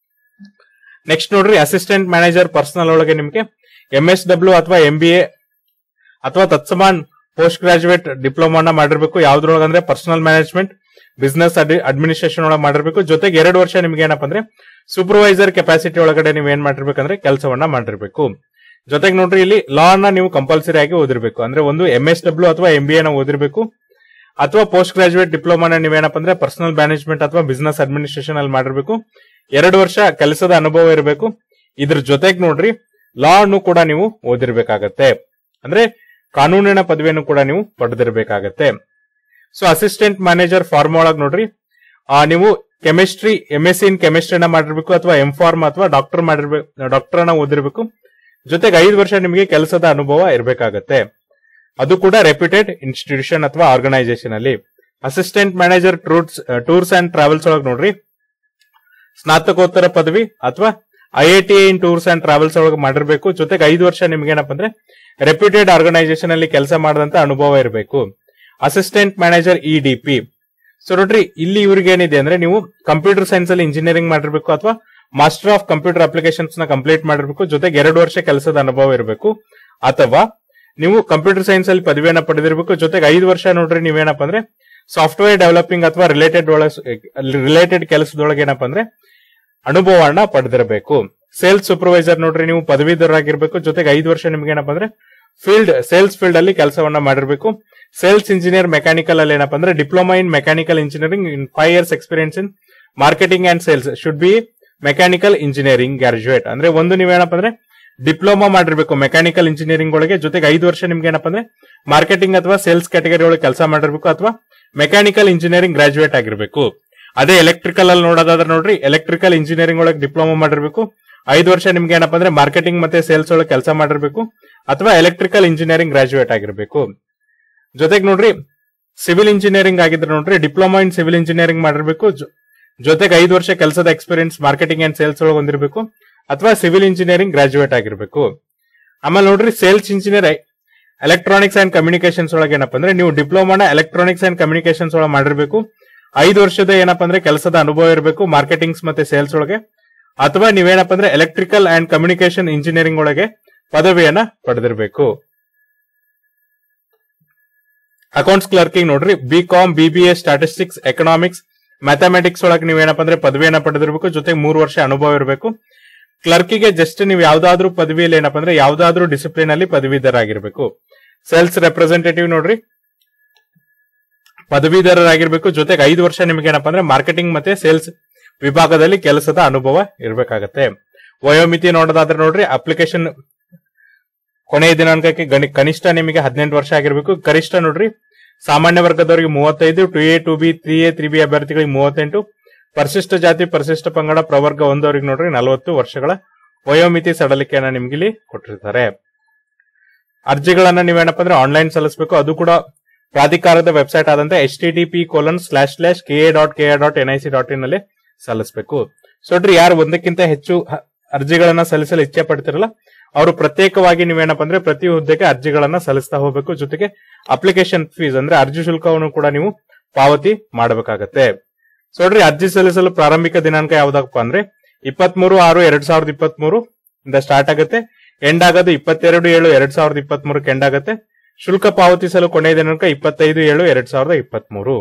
ನೆಕ್ಸ್ಟ್ ನೋಡ್ರಿ ಅಸಿಸ್ಟೆಂಟ್ ಮ್ಯಾನೇಜರ್ ಪರ್ಸನಲ್ ಒಳಗೆ ನಿಮಗೆ ಎಂ ಎಸ್ ಡಬ್ಲ್ಯೂ ಅಥವಾ ಎಂ ಬಿ ಎ ಅಥವಾ ತತ್ಸಮಾನ್ ಪೋಸ್ಟ್ ಗ್ರಾಜುಯೇಟ್ ಡಿಪ್ಲೊಮಾನ ಮಾಡಿರ್ಬೇಕು ಯಾವ್ದ್ರೊಳಗಂದ್ರೆ ಪರ್ಸನಲ್ ಮ್ಯಾನೇಜ್ಮೆಂಟ್ ಬಿಸ್ನೆಸ್ ಅಡ್ಮಿನಿಸ್ಟ್ರೇಷನ್ ಒಳಗೆ ಮಾಡಿರ್ಬೇಕು ಜೊತೆಗೆ ಎರಡು ವರ್ಷ ನಿಮ್ಗೆ ಏನಪ್ಪ ಅಂದ್ರೆ ಸೂಪರ್ವೈಸರ್ ಕೆಪಾಸಿಟಿ ಒಳಗಡೆ ನೀವು ಏನ್ ಮಾಡಿರ್ಬೇಕಂದ್ರೆ ಕೆಲಸವನ್ನ ಮಾಡಿರ್ಬೇಕು ಜೊತೆಗೆ ನೋಡ್ರಿ ಇಲ್ಲಿ ಲಾ ನ ನೀವು ಕಂಪಲ್ಸರಿ ಆಗಿ ಓದಿರ್ಬೇಕು ಅಂದ್ರೆ ಒಂದು ಎಂ ಎಸ್ ಡಬ್ಲ್ಯೂ ಅಥವಾ ಎಂ ಬಿ ಎನ ಓದಿರ್ಬೇಕು ಅಥವಾ ಪೋಸ್ಟ್ ಗ್ರಾಜುಯೇಟ್ ಡಿಪ್ಲೊಮಾನ ನೀವೇನಪ್ಪ ಅಂದ್ರೆ ಪರ್ಸನಲ್ ಮ್ಯಾನೇಜ್ಮೆಂಟ್ ಅಥವಾ ಬಿಸ್ನೆಸ್ ಅಡ್ಮಿನಿಸ್ಟ್ರೇಷನ್ ಅಲ್ಲಿ ಮಾಡಿರ್ಬೇಕು ಎರಡು ವರ್ಷ ಕೆಲಸದ ಅನುಭವ ಇರಬೇಕು ಇದ್ರ ಜೊತೆಗೆ ನೋಡ್ರಿ ಲಾ ಅನ್ನು ಕೂಡ ನೀವು ಓದಿರ್ಬೇಕಾಗತ್ತೆ ಅಂದ್ರೆ ಕಾನೂನಿನ ಪದವಿಯನ್ನು ಕೂಡ ನೀವು ಪಡೆದಿರ್ಬೇಕಾಗತ್ತೆ ಸೊ ಅಸಿಸ್ಟೆಂಟ್ ಮ್ಯಾನೇಜರ್ ಫಾರ್ಮ್ ಒಳಗ್ ನೋಡ್ರಿ ಆ ನೀವು chemistry M S C in ಕೆಮಿಸ್ಟ್ರಿನ ಮಾಡಿರ್ಬೇಕು ಅಥವಾ ಎಂ ಫಾರ್ಮ್ ಅಥವಾ ಡಾಕ್ಟರ್ ಮಾಡಿರ್ಬೇಕು ಡಾಕ್ಟರ್ ಅನ್ನ ಓದಿರ್ಬೇಕು ಜೊತೆಗೆ ಐದು ವರ್ಷ ನಿಮಗೆ ಕೆಲಸದ ಅನುಭವ ಇರಬೇಕಾಗತ್ತೆ ಅದು ಕೂಡ ರೆಪ್ಯೂಟೆಡ್ ಇನ್ಸ್ಟಿಟ್ಯೂಷನ್ ಅಥವಾ ಆರ್ಗನೈಸೇಷನ್ ಅಲ್ಲಿ assistant manager tours tours and travels ಒಳಗೆ ನೋಡ್ರಿ ಸ್ನಾತಕೋತ್ತರ ಪದವಿ ಅಥವಾ I I T in tours and travels ಒಳಗೆ ಮಾಡಿರ್ಬೇಕು ಜೊತೆಗೆ ಐದು ವರ್ಷ ನಿಮ್ಗೆ ಏನಪ್ಪ ಅಂದ್ರೆ ರೆಪ್ಯೂಟೆಡ್ ಆರ್ಗನೈಸೇಷನ್ ಅಲ್ಲಿ ಕೆಲಸ ಮಾಡದಂತ ಅನುಭವ ಇರಬೇಕು assistant manager E D P so ನೋಡ್ರಿ ಇಲ್ಲಿ ಇವ್ರಿಗೆ ಏನಿದೆ ಅಂದ್ರೆ ನೀವು ಕಂಪ್ಯೂಟರ್ ಸೈನ್ಸ್ ಅಲ್ಲಿ ಇಂಜಿನಿಯರಿಂಗ್ ಮಾಡಿರ್ಬೇಕು ಅಥವಾ ಮಾಸ್ಟರ್ ಆಫ್ ಕಂಪ್ಯೂಟರ್ ಅಪ್ಲಿಕೇಶನ್ಸ್ ನ ಕಂಪ್ಲೀಟ್ ಮಾಡಿರ್ಬೇಕು ಜೊತೆಗೆ ಎರಡು ವರ್ಷ ಕೆಲಸದ ಅನುಭವ ಇರಬೇಕು ಅಥವಾ ನೀವು ಕಂಪ್ಯೂಟರ್ ಸೈನ್ಸ್ ಅಲ್ಲಿ ಪದವಿಯನ್ನ ಪಡೆದಿರಬೇಕು ಜೊತೆಗೆ ಐದು ವರ್ಷ ನೋಡ್ರಿ ನೀವೇನಪ್ಪ ಅಂದ್ರೆ ಸಾಫ್ಟ್ವೇರ್ ಡೆವಲಪಿಂಗ್ ಅಥವಾ ರಿಲೇಟೆಡ್ ರಿಲೇಟೆಡ್ ಕೆಲಸದೊಳಗೆ ಏನಪ್ಪ ಅಂದ್ರೆ ಅನುಭವವನ್ನ ಪಡೆದಿರಬೇಕು ಸೇಲ್ಸ್ ಸೂಪರ್ವೈಸರ್ ನೋಡ್ರಿ ನೀವು ಪದವೀಧರರಾಗಿರ್ಬೇಕು ಜೊತೆಗೆ ಐದು ವರ್ಷ ನಿಮ್ಗೆ ಏನಪ್ಪ ಅಂದ್ರೆ ಫೀಲ್ಡ್ ಸೇಲ್ಸ್ ಫೀಲ್ಡ್ ಅಲ್ಲಿ ಕೆಲಸವನ್ನ ಮಾಡಿರ್ಬೇಕು ಸೇಲ್ಸ್ ಇಂಜಿನಿಯರ್ ಮೆಕ್ಯಾನಿಕಲ್ ಅಲ್ಲಿ ಏನಪ್ಪ ಅಂದ್ರೆ diploma in mechanical engineering in five years experience in marketing and sales should be mechanical engineering graduate ಅಂದ್ರೆ ಒಂದು ನೀವೇನಪ್ಪ ಅಂದ್ರೆ ಡಿಪ್ಲೊಮಾ ಮಾಡಿರ್ಬೇಕು ಮೆಕ್ಯಾನಿಕಲ್ ಇಂಜಿನಿಯರಿಂಗ್ ಒಳಗೆ ಜೊತೆಗೆ ಐದು ವರ್ಷ ನಿಮ್ಗೆ ಏನಪ್ಪ ಅಂದ್ರೆ ಮಾರ್ಕೆಟಿಂಗ್ ಅಥವಾ ಸೇಲ್ಸ್ ಕ್ಯಾಟಗರಿ ಒಳಗೆ ಕೆಲಸ ಮಾಡಿರ್ಬೇಕು ಅಥವಾ ಮೆಕ್ಯಾನಿಕಲ್ ಇಂಜಿನಿಯರಿಂಗ್ ಗ್ರಾಜುಯೇಟ್ ಆಗಿರ್ಬೇಕು ಅದೇ ಎಲೆಕ್ಟ್ರಿಕಲ್ ಅಲ್ಲಿ ನೋಡೋದಾದ್ರೆ ನೋಡ್ರಿ ಎಲೆಕ್ಟ್ರಿಕಲ್ ಇಂಜಿನಿಯರಿಂಗ್ ಒಳಗೆ ಡಿಪ್ಲೊಮಾ ಮಾಡಿರ್ಬೇಕು ಐದು ವರ್ಷ ನಿಮ್ಗೆ ಏನಪ್ಪಾ ಅಂದ್ರೆ ಮಾರ್ಕೆಟಿಂಗ್ ಮತ್ತೆ ಸೇಲ್ಸ್ ಒಳಗೆ ಕೆಲಸ ಮಾಡಿರ್ಬೇಕು ಅಥವಾ ಎಲೆಕ್ಟ್ರಿಕಲ್ ಇಂಜಿನಿಯರಿಂಗ್ ಗ್ರಾಜುಯೇಟ್ ಆಗಿರ್ಬೇಕು ಜೊತೆಗೆ ನೋಡ್ರಿ ಸಿವಿಲ್ ಇಂಜಿನಿಯರಿಂಗ್ ಆಗಿದ್ರೆ ನೋಡ್ರಿ ಡಿಪ್ಲೊಮಾ ಇನ್ ಸಿವಿಲ್ ಇಂಜಿನಿಯರಿಂಗ್ ಮಾಡಿರ್ಬೇಕು ಜೊ- ಜೊತೆಗೆ ಐದು ವರ್ಷ ಕೆಲಸದ ಎಕ್ಸ್ಪೀರಿಯನ್ಸ್ ಮಾರ್ಕೆಟಿಂಗ್ ಅಂಡ್ ಸೇಲ್ಸ್ ಒಳಗೆ ಹೊಂದಿರಬೇಕು ಅಥವಾ ಸಿವಿಲ್ ಇಂಜಿನಿಯರಿಂಗ್ ಗ್ರಾಜುಯೇಟ್ ಆಗಿರ್ಬೇಕು ಆಮೇಲೆ ನೋಡ್ರಿ sales engineer electronics and communications ಒಳಗೆ ಏನಪ್ಪಾ ಅಂದ್ರೆ ನೀವು ಡಿಪ್ಲೊಮಾನ ಎಲೆಕ್ಟ್ರಾನಿಕ್ಸ್ ಅಂಡ್ ಕಮ್ಯುನಿಕೇಶನ್ಸ್ ಒಳಗೆ ಮಾಡಿರ್ಬೇಕು ಐದು ವರ್ಷದ ಏನಪ್ಪಾ ಅಂದ್ರೆ ಕೆಲಸದ ಅನುಭವ ಇರಬೇಕು ಮಾರ್ಕೆಟಿಂಗ್ಸ್ ಮತ್ತೆ ಸೇಲ್ಸ್ ಒಳಗೆ ಅಥವಾ ನೀವೇನಪ್ಪ ಅಂದ್ರೆ ಎಲೆಕ್ಟ್ರಿಕಲ್ ಅಂಡ್ ಕಮ್ಯುನಿಕೇಶನ್ ಇಂಜಿನಿಯರಿಂಗ್ ಒಳಗೆ ಪದವಿಯನ್ನ ಪಡೆದಿರಬೇಕು ಅಕೌಂಟ್ಸ್ ಕ್ಲರ್ಕಿಂಗ್ ನೋಡ್ರಿ B com B B A statistics economics mathematics ಒಳಗೆ ನೀವೇನಪ್ಪ ಅಂದ್ರೆ ಪದವಿಯನ್ನ ಪಡೆದಿರಬೇಕು ಜೊತೆಗೆ ಮೂರು ವರ್ಷ ಅನುಭವ ಇರಬೇಕು ಕ್ಲರ್ಕಿಗೆ ಜಸ್ಟ್ ನೀವು ಯಾವ್ದಾದ್ರು ಪದವಿಯಲ್ಲಿ ಏನಪ್ಪ ಅಂದ್ರೆ ಯಾವ್ದಾದ್ರು ಡಿಸಿಪ್ಲಿನ್ ಅಲ್ಲಿ ಪದವೀಧರಾಗಿರ್ಬೇಕು ಸೇಲ್ಸ್ ರೆಪ್ರೆಸೆಂಟೇಟಿವ್ ನೋಡ್ರಿ ಪದವೀಧರರಾಗಿರ್ಬೇಕು ಜೊತೆಗೆ ಐದು ವರ್ಷ ನಿಮ್ಗೆ ಏನಪ್ಪ ಅಂದ್ರೆ ಮಾರ್ಕೆಟಿಂಗ್ ಮತ್ತೆ ಸೇಲ್ಸ್ ವಿಭಾಗದಲ್ಲಿ ಕೆಲಸದ ಅನುಭವ ಇರಬೇಕಾಗತ್ತೆ ವಯೋಮಿತಿ ನೋಡೋದಾದ್ರೆ ನೋಡ್ರಿ ಅಪ್ಲಿಕೇಶನ್ ಕೊನೆಯ ದಿನಾಂಕಕ್ಕೆ ಗಣಿ- ಕನಿಷ್ಠ ನಿಮಗೆ ಹದಿನೆಂಟು ವರ್ಷ ಆಗಿರ್ಬೇಕು ಗರಿಷ್ಠ ನೋಡ್ರಿ ಸಾಮಾನ್ಯ ವರ್ಗದವರಿಗೆ ಮೂವತ್ತೈದು two A two B three A three B ಅಭ್ಯರ್ಥಿಗಳಿಗೆ ಮೂವತ್ತೆಂಟು ಪರಿಶಿಷ್ಟ ಜಾತಿ ಪರಿಶಿಷ್ಟ ಪಂಗಡ ಪ್ರವರ್ಗ ಒಂದವರಿಗೆ ನೋಡ್ರಿ ನಲವತ್ತು ವರ್ಷಗಳ ವಯೋಮಿತಿ ಸಡಲಿಕೆಯನ್ನ ನಿಮ್ಗೆ ಇಲ್ಲಿ ಕೊಟ್ಟಿರ್ತಾರೆ ಅರ್ಜಿಗಳನ್ನ ನೀವೇನಪ್ಪ ಅಂದ್ರೆ ಆನ್ಲೈನ್ ಸಲ್ಲಿಸಬೇಕು ಅದು ಕೂಡ ಪ್ರಾಧಿಕಾರದ ವೆಬ್ಸೈಟ್ ಆದಂತ H T T P colon slash slash K A dot K A dot N I C dot in ನಲ್ಲಿ ಸಲ್ಲಿಸಬೇಕು ಸೊ ನೋಡ್ರಿ ಯಾರು ಒಂದಕ್ಕಿಂತ ಹೆಚ್ಚು ಹ- ಅರ್ಜಿಗಳನ್ನ ಸಲ್ಲಿಸಲು ಇಚ್ಛೆ ಪಡ್ತಿರಲ್ಲ ಅವರು ಪ್ರತ್ಯೇಕವಾಗಿ ನೀವೇನಪ್ಪ ಅಂದ್ರೆ ಪ್ರತಿ ಹುದ್ದೆಗೆ ಅರ್ಜಿಗಳನ್ನ ಸಲ್ಲಿಸ್ತಾ ಹೋಗ್ಬೇಕು ಜೊತೆಗೆ ಅಪ್ಲಿಕೇಶನ್ ಫೀಸ್ ಅಂದ್ರೆ ಅರ್ಜಿ ಶುಲ್ಕವನ್ನು ಕೂಡ ನೀವು ಪಾವತಿ ಮಾಡಬೇಕಾಗತ್ತೆ ಸೊ ನೋಡ್ರಿ ಅರ್ಜಿ ಸಲ್ಲಿಸಲು ಪ್ರಾರಂಭಿಕ ದಿನಾಂಕ ಯಾವ್ದಪ್ಪ ಅಂದ್ರೆ ಇಪ್ಪತ್ಮೂರು ಆರು ಎರಡ್ ಸಾವಿರದ ಇಪ್ಪತ್ತ್ ಮೂರು ಇಂದ ಸ್ಟಾರ್ಟ್ ಆಗುತ್ತೆ ಎಂಡ್ ಆಗೋದು ಇಪ್ಪತ್ತೆರಡು ಏಳು ಎರಡ್ ಸಾವಿರದ ಇಪ್ಪತ್ತ್ ಮೂರಕ್ಕೆ ಎಂಡ್ ಆಗುತ್ತೆ ಶುಲ್ಕ ಪಾವತಿಸಲು ಕೊನೆಯ ದಿನಾಂಕ ಇಪ್ಪತ್ತೈದು ಏಳು ಎರಡ್ ಸಾವಿರದ ಇಪ್ಪತ್ತ್ ಮೂರು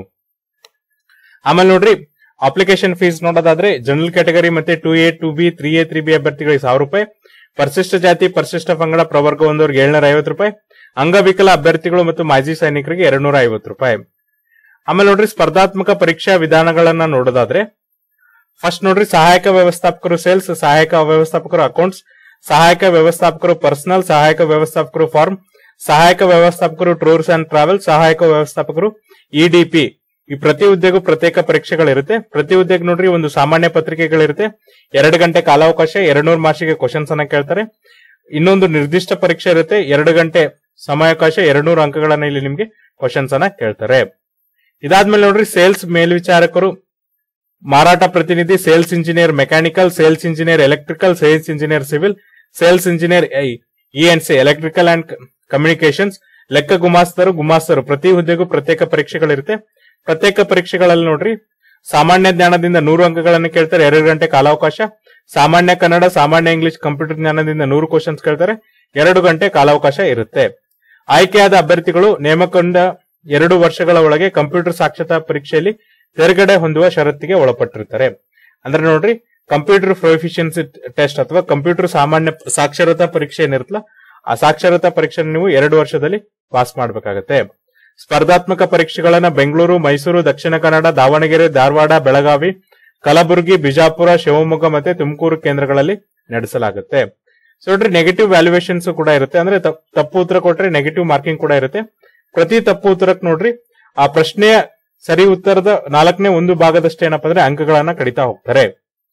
ಆಮೇಲೆ ನೋಡ್ರಿ ಅಪ್ಲಿಕೇಶನ್ ಫೀಸ್ ನೋಡೋದಾದ್ರೆ ಜನರಲ್ ಕ್ಯಾಟಗರಿ ಮತ್ತೆ two A two B three A three B ಅಭ್ಯರ್ಥಿಗಳಿಗೆ ಸಾವಿರ ರೂಪಾಯಿ ಪರಿಶಿಷ್ಟ ಜಾತಿ ಪರಿಶಿಷ್ಟ ಪಂಗಡ ಪ್ರವರ್ಗ ಒಂದವರಿಗೆ ಏಳ್ನೂರ ಐವತ್ತು ರೂಪಾಯಿ ಅಂಗವಿಕಲ ಅಭ್ಯರ್ಥಿಗಳು ಮತ್ತು ಮಾಜಿ ಸೈನಿಕರಿಗೆ ಎರಡ್ನೂರ ಐವತ್ತು ರೂಪಾಯಿ ಆಮೇಲೆ ನೋಡ್ರಿ ಸ್ಪರ್ಧಾತ್ಮಕ ಪರೀಕ್ಷಾ ವಿಧಾನಗಳನ್ನ ನೋಡೋದಾದ್ರೆ ಫಸ್ಟ್ ನೋಡ್ರಿ ಸಹಾಯಕ ವ್ಯವಸ್ಥಾಪಕರು ಸೇಲ್ಸ್ ಸಹಾಯಕ ವ್ಯವಸ್ಥಾಪಕರು ಅಕೌಂಟ್ಸ್ ಸಹಾಯಕ ವ್ಯವಸ್ಥಾಪಕರು ಪರ್ಸನಲ್ ಸಹಾಯಕ ವ್ಯವಸ್ಥಾಪಕರು ಫಾರ್ಮ್ ಸಹಾಯಕ ವ್ಯವಸ್ಥಾಪಕರು ಟೂರ್ಸ್ ಅಂಡ್ ಟ್ರಾವೆಲ್ ಸಹಾಯಕ ವ್ಯವಸ್ಥಾಪಕರು ಇಡಿಪಿ ಈ ಪ್ರತಿ ಹುದ್ದೆಗೂ ಪ್ರತ್ಯೇಕ ಪರೀಕ್ಷೆಗಳಿರುತ್ತೆ ಪ್ರತಿ ಹುದ್ದೆಗೆ ನೋಡ್ರಿ ಒಂದು ಸಾಮಾನ್ಯ ಪತ್ರಿಕೆಗಳಿರುತ್ತೆ ಎರಡು ಗಂಟೆ ಕಾಲಾವಕಾಶ ಎರಡ್ನೂರು ಮಾರ್ಕ್ಸಿಗೆ ಕ್ವಶನ್ಸ್ ಅನ್ನ ಕೇಳ್ತಾರೆ ಇನ್ನೊಂದು ನಿರ್ದಿಷ್ಟ ಪರೀಕ್ಷೆ ಇರುತ್ತೆ ಎರಡು ಗಂಟೆ ಸಮಯಾವಕಾಶ ಎರಡ್ನೂರು ಅಂಕಗಳನ್ನ ಇಲ್ಲಿ ನಿಮ್ಗೆ ಕ್ವಶನ್ಸ್ ಅನ್ನ ಕೇಳ್ತಾರೆ ಇದಾದ್ಮೇಲೆ ನೋಡ್ರಿ ಸೇಲ್ಸ್ ಮೇಲ್ವಿಚಾರಕರು ಮಾರಾಟ ಪ್ರತಿನಿಧಿ sales engineer mechanical sales engineer electrical sales engineer civil sales engineer E N C electrical and communications ಲೆಕ್ಕ ಗುಮಾಸ್ತರು ಗುಮಾಸ್ತರು ಪ್ರತಿ ಹುದ್ದೆಗೂ ಪ್ರತ್ಯೇಕ ಪರೀಕ್ಷೆಗಳಿರುತ್ತೆ ಪ್ರತ್ಯೇಕ ಪರೀಕ್ಷೆಗಳಲ್ಲಿ ನೋಡ್ರಿ ಸಾಮಾನ್ಯ ಜ್ಞಾನದಿಂದ ನೂರು ಅಂಕಗಳನ್ನು ಕೇಳ್ತಾರೆ ಎರಡು ಗಂಟೆ ಕಾಲಾವಕಾಶ ಸಾಮಾನ್ಯ ಕನ್ನಡ ಸಾಮಾನ್ಯ ಇಂಗ್ಲಿಷ್ ಕಂಪ್ಯೂಟರ್ ಜ್ಞಾನದಿಂದ ನೂರು ಕ್ವಶನ್ಸ್ ಕೇಳ್ತಾರೆ ಎರಡು ಗಂಟೆ ಕಾಲಾವಕಾಶ ಇರುತ್ತೆ ಆಯ್ಕೆಯಾದ ಅಭ್ಯರ್ಥಿಗಳು ನೇಮಕೊಂಡ ಎರಡು ವರ್ಷಗಳ ಒಳಗೆ ಕಂಪ್ಯೂಟರ್ ಸಾಕ್ಷರತಾ ಪರೀಕ್ಷೆಯಲ್ಲಿ ತೆರಗಡೆ ಹೊಂದುವ ಷರತ್ತಿಗೆ ಒಳಪಟ್ಟಿರ್ತಾರೆ ಅಂದ್ರೆ ನೋಡ್ರಿ ಕಂಪ್ಯೂಟರ್ ಪ್ರೊಫಿಷಿಯನ್ಸಿ ಟೆಸ್ಟ್ ಅಥವಾ ಕಂಪ್ಯೂಟರ್ ಸಾಮಾನ್ಯ ಸಾಕ್ಷರತಾ ಪರೀಕ್ಷೆ ಏನಿರುತ್ತಲ್ಲ ಆ ಸಾಕ್ಷರತಾ ಪರೀಕ್ಷೆ ನೀವು ಎರಡು ವರ್ಷದಲ್ಲಿ ಪಾಸ್ ಮಾಡಬೇಕಾಗತ್ತೆ ಸ್ಪರ್ಧಾತ್ಮಕ ಪರೀಕ್ಷೆಗಳನ್ನ ಬೆಂಗಳೂರು ಮೈಸೂರು ದಕ್ಷಿಣ ಕನ್ನಡ ದಾವಣಗೆರೆ ಧಾರವಾಡ ಬೆಳಗಾವಿ ಕಲಬುರಗಿ ಬಿಜಾಪುರ ಶಿವಮೊಗ್ಗ ಮತ್ತೆ ತುಮಕೂರು ಕೇಂದ್ರಗಳಲ್ಲಿ ನಡೆಸಲಾಗುತ್ತೆ ಸೊ ನೋಡ್ರಿ ನೆಗೆಟಿವ್ ವ್ಯಾಲ್ಯೂಯೇಷನ್ಸ್ ಕೂಡ ಇರುತ್ತೆ ಅಂದ್ರೆ ತಪ್- ತಪ್ಪು ಉತ್ತರ ಕೊಟ್ರೆ ನೆಗೆಟಿವ್ ಮಾರ್ಕಿಂಗ್ ಕೂಡ ಇರುತ್ತೆ ಪ್ರತಿ ತಪ್ಪು ಉತ್ತರಕ್ಕೆ ನೋಡ್ರಿ ಆ ಪ್ರಶ್ನೆಯ ಸರಿ ಉತ್ತರದ ನಾಲ್ಕನೇ ಒಂದು ಭಾಗದಷ್ಟೇ ಏನಪ್ಪಾ ಅಂದ್ರೆ ಅಂಕಗಳನ್ನ ಕಡಿತಾ ಹೋಗ್ತಾರೆ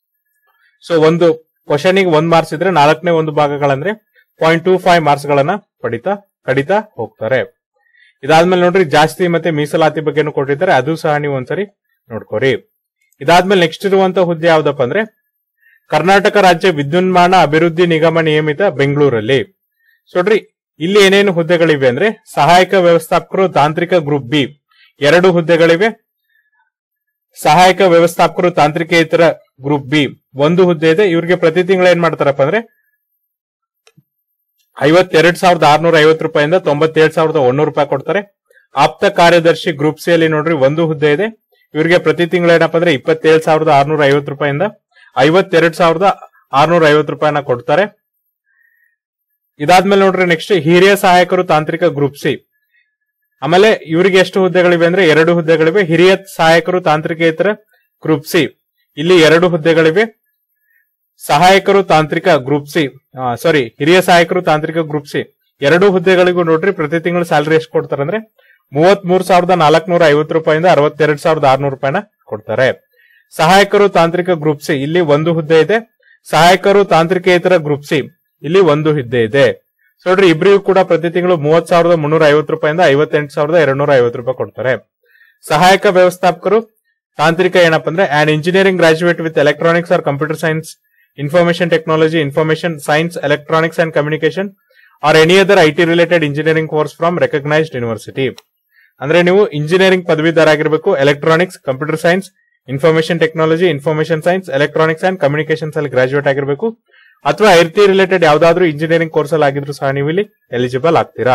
ಸೊ ಒಂದು ಕ್ವಶನ್ ಒಂದ್ ಮಾರ್ಕ್ಸ್ ಇದ್ರೆ ನಾಲ್ಕನೇ ಒಂದು ಭಾಗಗಳಂದ್ರೆ ಪಾಯಿಂಟ್ ಟೂ ಫೈವ್ ಮಾರ್ಕ್ಸ್ ಗಳನ್ನ ಪಡಿತಾ ಕಡಿತಾ ಹೋಗ್ತಾರೆ ಇದಾದ್ಮೇಲೆ ನೋಡ್ರಿ ಜಾಸ್ತಿ ಮತ್ತೆ ಮೀಸಲಾತಿ ಬಗ್ಗೆನೂ ಕೊಟ್ಟಿದ್ದಾರೆ ಅದು ಸಹ ನೀವು ಒಂದ್ಸರಿ ನೋಡ್ಕೋರಿ ಇದಾದ್ಮೇಲೆ ನೆಕ್ಸ್ಟ್ ಇರುವಂತ ಹುದ್ದೆ ಯಾವ್ದಪ್ಪ ಅಂದ್ರೆ ಕರ್ನಾಟಕ ರಾಜ್ಯ ವಿದ್ಯುನ್ಮಾನ ಅಭಿವೃದ್ಧಿ ನಿಗಮ ನಿಯಮಿತ ಬೆಂಗಳೂರಲ್ಲಿ ಸೊ ನೋಡ್ರಿ ಇಲ್ಲಿ ಏನೇನು ಹುದ್ದೆಗಳಿವೆ ಅಂದ್ರೆ ಸಹಾಯಕ ವ್ಯವಸ್ಥಾಪಕರು ತಾಂತ್ರಿಕ ಗ್ರೂಪ್ ಬಿ ಎರಡು ಹುದ್ದೆಗಳಿವೆ ಸಹಾಯಕ ವ್ಯವಸ್ಥಾಪಕರು ತಾಂತ್ರಿಕೇತರ ಗ್ರೂಪ್ ಬಿ ಒಂದು ಹುದ್ದೆ ಇದೆ ಇವ್ರಿಗೆ ಪ್ರತಿ ತಿಂಗಳು ಏನ್ ಮಾಡ್ತಾರಪ್ಪ ಅಂದ್ರೆ ಐವತ್ತೆರಡ್ ಸಾವಿರದ ಆರ್ನೂರ ಐವತ್ತು ರೂಪಾಯಿಂದ ತೊಂಬತ್ತೇಳು ಸಾವಿರದ ಒಂದೂರು ರೂಪಾಯಿ ಕೊಡ್ತಾರೆ ಆಪ್ತ ಕಾರ್ಯದರ್ಶಿ ಗ್ರೂಪ್ ಸಿ ಅಲ್ಲಿ ನೋಡ್ರಿ ಒಂದು ಹುದ್ದೆ ಇದೆ ಇವರಿಗೆ ಪ್ರತಿ ತಿಂಗಳು ಏನಪ್ಪಾ ಅಂದ್ರೆ ಇಪ್ಪತ್ತೇಳು ಸಾವಿರದ ಆರ್ನೂರ ಐವತ್ತು ರೂಪಾಯಿಂದ ಐವತ್ತೆರಡ್ ಸಾವಿರದ ಆರ್ನೂರ ಐವತ್ತು ರೂಪಾಯಿನ ಕೊಡ್ತಾರೆ ಇದಾದ್ಮೇಲೆ ನೋಡ್ರಿ ನೆಕ್ಸ್ಟ್ ಹಿರಿಯ ಸಹಾಯಕರು ತಾಂತ್ರಿಕ ಗ್ರೂಪ್ ಸಿ ಆಮೇಲೆ ಇವರಿಗೆ ಎಷ್ಟು ಹುದ್ದೆಗಳಿವೆ ಅಂದ್ರೆ ಎರಡು ಹುದ್ದೆಗಳಿವೆ ಹಿರಿಯ ಸಹಾಯಕರು ತಾಂತ್ರಿಕೇತರ ಗ್ರೂಪ್ ಸಿ ಇಲ್ಲಿ ಎರಡು ಹುದ್ದೆಗಳಿವೆ ಸಹಾಯಕರು ತಾಂತ್ರಿಕ ಗ್ರೂಪ್ ಸಿ ಸಾರಿ ಹಿರಿಯ ಸಹಾಯಕರು ತಾಂತ್ರಿಕ ಗ್ರೂಪ್ ಸಿ ಎರಡು ಹುದ್ದೆಗಳಿಗೂ ನೋಡ್ರಿ ಪ್ರತಿ ತಿಂಗಳು ಸ್ಯಾಲರಿ ಎಷ್ಟು ಕೊಡ್ತಾರೆ ಅಂದ್ರೆ ಮೂವತ್ ಮೂರ್ ಸಾವಿರದ ನಾಲ್ಕನೂರ ಐವತ್ತು ರೂಪಾಯಿಂದ ಅರವತ್ತೆರಡು ಸಾವಿರದ ಆರ್ನೂರು ರೂಪಾಯಿನ ಕೊಡ್ತಾರೆ ಸಹಾಯಕರು ತಾಂತ್ರಿಕ ಗ್ರೂಪ್ ಸಿ ಇಲ್ಲಿ ಒಂದು ಹುದ್ದೆ ಇದೆ ಸಹಾಯಕರು ತಾಂತ್ರಿಕೇತರ ಗ್ರೂಪ್ ಸಿ ಇಲ್ಲಿ ಒಂದು ಹುದ್ದೆ ಇದೆ ಸೊ ನೋಡ್ರಿ ಇಬ್ಬರಿಗೂ ಕೂಡ ಪ್ರತಿ ತಿಂಗಳು ಮೂವತ್ ಸಾವಿರದ ಮುನ್ನೂರ ಐವತ್ತು ರೂಪಾಯಿಂದ ಐವತ್ತೆಂಟು ಸಾವಿರದ ಎರಡ್ನೂರ ಐವತ್ತು ರೂಪಾಯಿ ಕೊಡ್ತಾರೆ ಸಹಾಯಕ ವ್ಯವಸ್ಥಾಪಕರು ತಾಂತ್ರಿಕ ಏನಪ್ಪ ಅಂದ್ರೆ an engineering graduate with electronics or computer science information technology information science electronics and communication or any other IT related engineering course from recognised university ಅಂದ್ರೆ ನೀವು ಇಂಜಿನಿಯರಿಂಗ್ ಪದವೀಧರ ಆಗಿರಬೇಕು electronics computer science information technology information science electronics and communications ಅಲ್ಲಿ graduate ಆಗಿರಬೇಕು ಅಥವಾ IT related ಯಾವ್ದಾದ್ರು engineering course ಅಲ್ಲಿ ಆಗಿದ್ರು ಸಹ ನೀವು ಇಲ್ಲಿ ಎಲಿಜಿಬಲ್ ಆಗ್ತೀರಾ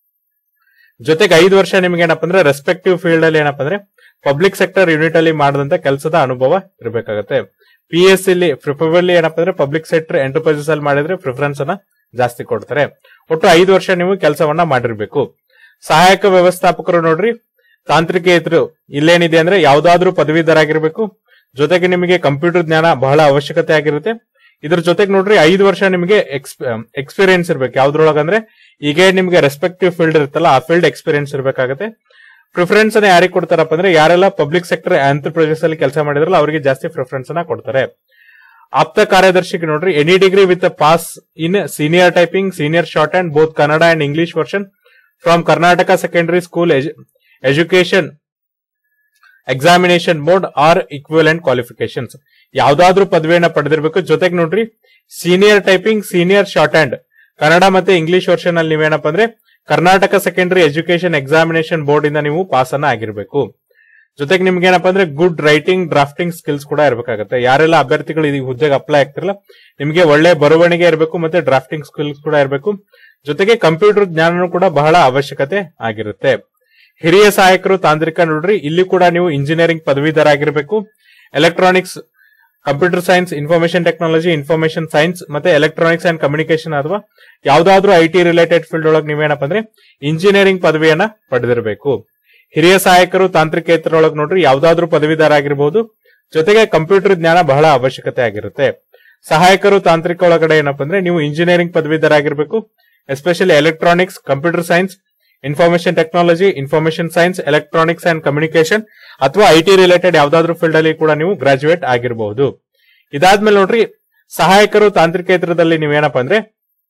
ಜೊತೆಗೆ ಐದು ವರ್ಷ ನಿಮ್ಗೆ ಏನಪ್ಪ ಅಂದ್ರೆ ರೆಸ್ಪೆಕ್ಟಿವ್ ಫೀಲ್ಡ್ ಅಲ್ಲಿ ಏನಪ್ಪ ಅಂದ್ರೆ ಪಬ್ಲಿಕ್ ಸೆಕ್ಟರ್ ಯೂನಿಟ್ ಅಲ್ಲಿ ಮಾಡಿದಂತ ಕೆಲಸದ ಅನುಭವ ಇರಬೇಕಾಗತ್ತೆ ಪಿ ಎಸ್ ಇಲ್ಲಿ ಪ್ರಿಫರಬಲಿ ಏನಪ್ಪ ಅಂದ್ರೆ ಪಬ್ಲಿಕ್ ಸೆಕ್ಟರ್ ಎಂಟರ್ಪ್ರೈಸಸ್ ಅಲ್ಲಿ ಮಾಡಿದ್ರೆ ಪ್ರಿಫರೆನ್ಸ್ ಅನ್ನ ಜಾಸ್ತಿ ಕೊಡ್ತಾರೆ ಒಟ್ಟು ಐದು ವರ್ಷ ನೀವು ಕೆಲಸವನ್ನ ಮಾಡಿರ್ಬೇಕು ಸಹಾಯಕ ವ್ಯವಸ್ಥಾಪಕರು ನೋಡ್ರಿ ತಾಂತ್ರಿಕೇತರು ಇಲ್ಲೇನಿದೆ ಅಂದ್ರೆ ಯಾವ್ದಾದ್ರು ಪದವೀಧರ ಆಗಿರ್ಬೇಕು ಜೊತೆಗೆ ನಿಮಗೆ ಕಂಪ್ಯೂಟರ್ ಜ್ಞಾನ ಬಹಳ ಅವಶ್ಯಕತೆ ಆಗಿರುತ್ತೆ ಇದ್ರ ಜೊತೆಗೆ ನೋಡ್ರಿ ಐದು ವರ್ಷ ನಿಮಗೆ ಎಕ್ಸ್ಪೀರಿಯನ್ಸ್ ಇರ್ಬೇಕು ಯಾವ್ದ್ರೊಳಗಂದ್ರೆ ಈಗ ನಿಮ್ಗೆ ರೆಸ್ಪೆಕ್ಟಿವ್ ಫೀಲ್ಡ್ ಇರುತ್ತಲ್ಲ ಆ ಫೀಲ್ಡ್ ಎಕ್ಸ್ಪೀರಿಯನ್ಸ್ ಇರ್ಬೇಕಾಗತ್ತೆ ಪ್ರಿಫರೆನ್ಸ್ ಅನ್ನ ಯಾರಿಗೆ ಕೊಡ್ತಾರಪ್ಪ ಅಂದ್ರೆ ಯಾರೆಲ್ಲ ಪಬ್ಲಿಕ್ ಸೆಕ್ಟರ್ ಆಂಧ್ರಪ್ರದೇಶ ಅಲ್ಲಿ ಕೆಲಸ ಮಾಡಿದ್ರಲ್ಲ ಅವರಿಗೆ ಜಾಸ್ತಿ ಪ್ರಿಫರೆನ್ಸ್ ಅನ್ನ ಕೊಡ್ತಾರೆ ಆಪ್ತ ಕಾರ್ಯದರ್ಶಿಗೆ ನೋಡ್ರಿ any degree with pass in senior typing senior short and both Kannada and English version from Karnataka secondary school education examination board or equivalent qualifications ಯಾವ್ದಾದ್ರು ಪದವಿಯನ್ನ ಪಡೆದಿರ್ಬೇಕು ಜೊತೆಗೆ ನೋಡ್ರಿ senior typing senior shorthand Kannada ಮತ್ತೆ ಇಂಗ್ಲಿಷ್ ವರ್ಷನ್ ಅಲ್ಲಿ ನೀವೇನಪ್ಪ ಅಂದ್ರೆ Karnataka secondary education examination board ಇಂದ ನೀವು ಪಾಸ್ ಅನ್ನ ಆಗಿರ್ಬೇಕು ಜೊತೆಗೆ ನಿಮ್ಗೆ ಏನಪ್ಪ ಅಂದ್ರೆ ಗುಡ್ ರೈಟಿಂಗ್ ಡ್ರಾಫ್ಟಿಂಗ್ ಸ್ಕಿಲ್ಸ್ ಕೂಡ ಇರಬೇಕಾಗುತ್ತೆ ಯಾರೆಲ್ಲ ಅಭ್ಯರ್ಥಿಗಳು ಈ ಹುದ್ದೆಗೆ ಅಪ್ಲೈ ಆಗ್ತಿರಲ್ಲ ನಿಮಗೆ ಒಳ್ಳೆ ಬರವಣಿಗೆ ಇರಬೇಕು ಮತ್ತೆ ಡ್ರಾಫ್ಟಿಂಗ್ ಸ್ಕಿಲ್ಸ್ ಕೂಡ ಇರಬೇಕು ಜೊತೆಗೆ ಕಂಪ್ಯೂಟರ್ ಜ್ಞಾನನೂ ಕೂಡ ಬಹಳ ಅವಶ್ಯಕತೆ ಆಗಿರುತ್ತೆ ಹಿರಿಯ ಸಹಾಯಕರು ತಾಂತ್ರಿಕ ನೋಡ್ರಿ ಇಲ್ಲಿ ಕೂಡ ನೀವು ಇಂಜಿನಿಯರಿಂಗ್ ಪದವೀಧರ ಆಗಿರಬೇಕು electronics computer science information technology information science ಮತ್ತೆ ಎಲೆಕ್ಟ್ರಾನಿಕ್ಸ್ ಅಂಡ್ ಕಮ್ಯುನಿಕೇಶನ್ ಅಥವಾ ಯಾವ್ದಾದ್ರು ಐ ಟಿ ರಿಲೇಟೆಡ್ ಫೀಲ್ಡ್ ಒಳಗೆ ನೀವೇನಪ್ಪ ಅಂದ್ರೆ ಇಂಜಿನಿಯರಿಂಗ್ ಪದವಿಯನ್ನ ಪಡೆದಿರಬೇಕು ಹಿರಿಯ ಸಹಾಯಕರು ತಾಂತ್ರಿಕೇತರೊಳಗೆ ನೋಡ್ರಿ ಯಾವ್ದಾದ್ರು ಪದವೀಧರ ಆಗಿರಬಹುದು ಜೊತೆಗೆ ಕಂಪ್ಯೂಟರ್ ಜ್ಞಾನ ಬಹಳ ಅವಶ್ಯಕತೆ ಆಗಿರುತ್ತೆ ಸಹಾಯಕರು ತಾಂತ್ರಿಕ ಒಳಗಡೆ ಏನಪ್ಪ ಅಂದ್ರೆ ನೀವು ಇಂಜಿನಿಯರಿಂಗ್ ಪದವೀಧರ ಆಗಿರಬೇಕು especially electronics computer science information technology information science electronics and communication ಅಥವಾ ಐಟಿ ರಿಲೇಟೆಡ್ ಯಾವ್ದಾದ್ರು ಫೀಲ್ಡ್ ಅಲ್ಲಿ ಕೂಡ ನೀವು ಗ್ರಾಜುಯೇಟ್ ಆಗಿರಬಹುದು ಇದಾದ್ಮೇಲೆ ನೋಡ್ರಿ ಸಹಾಯಕರು ತಾಂತ್ರಿಕೇತರದಲ್ಲಿ ನೀವೇನಪ್ಪ ಅಂದ್ರೆ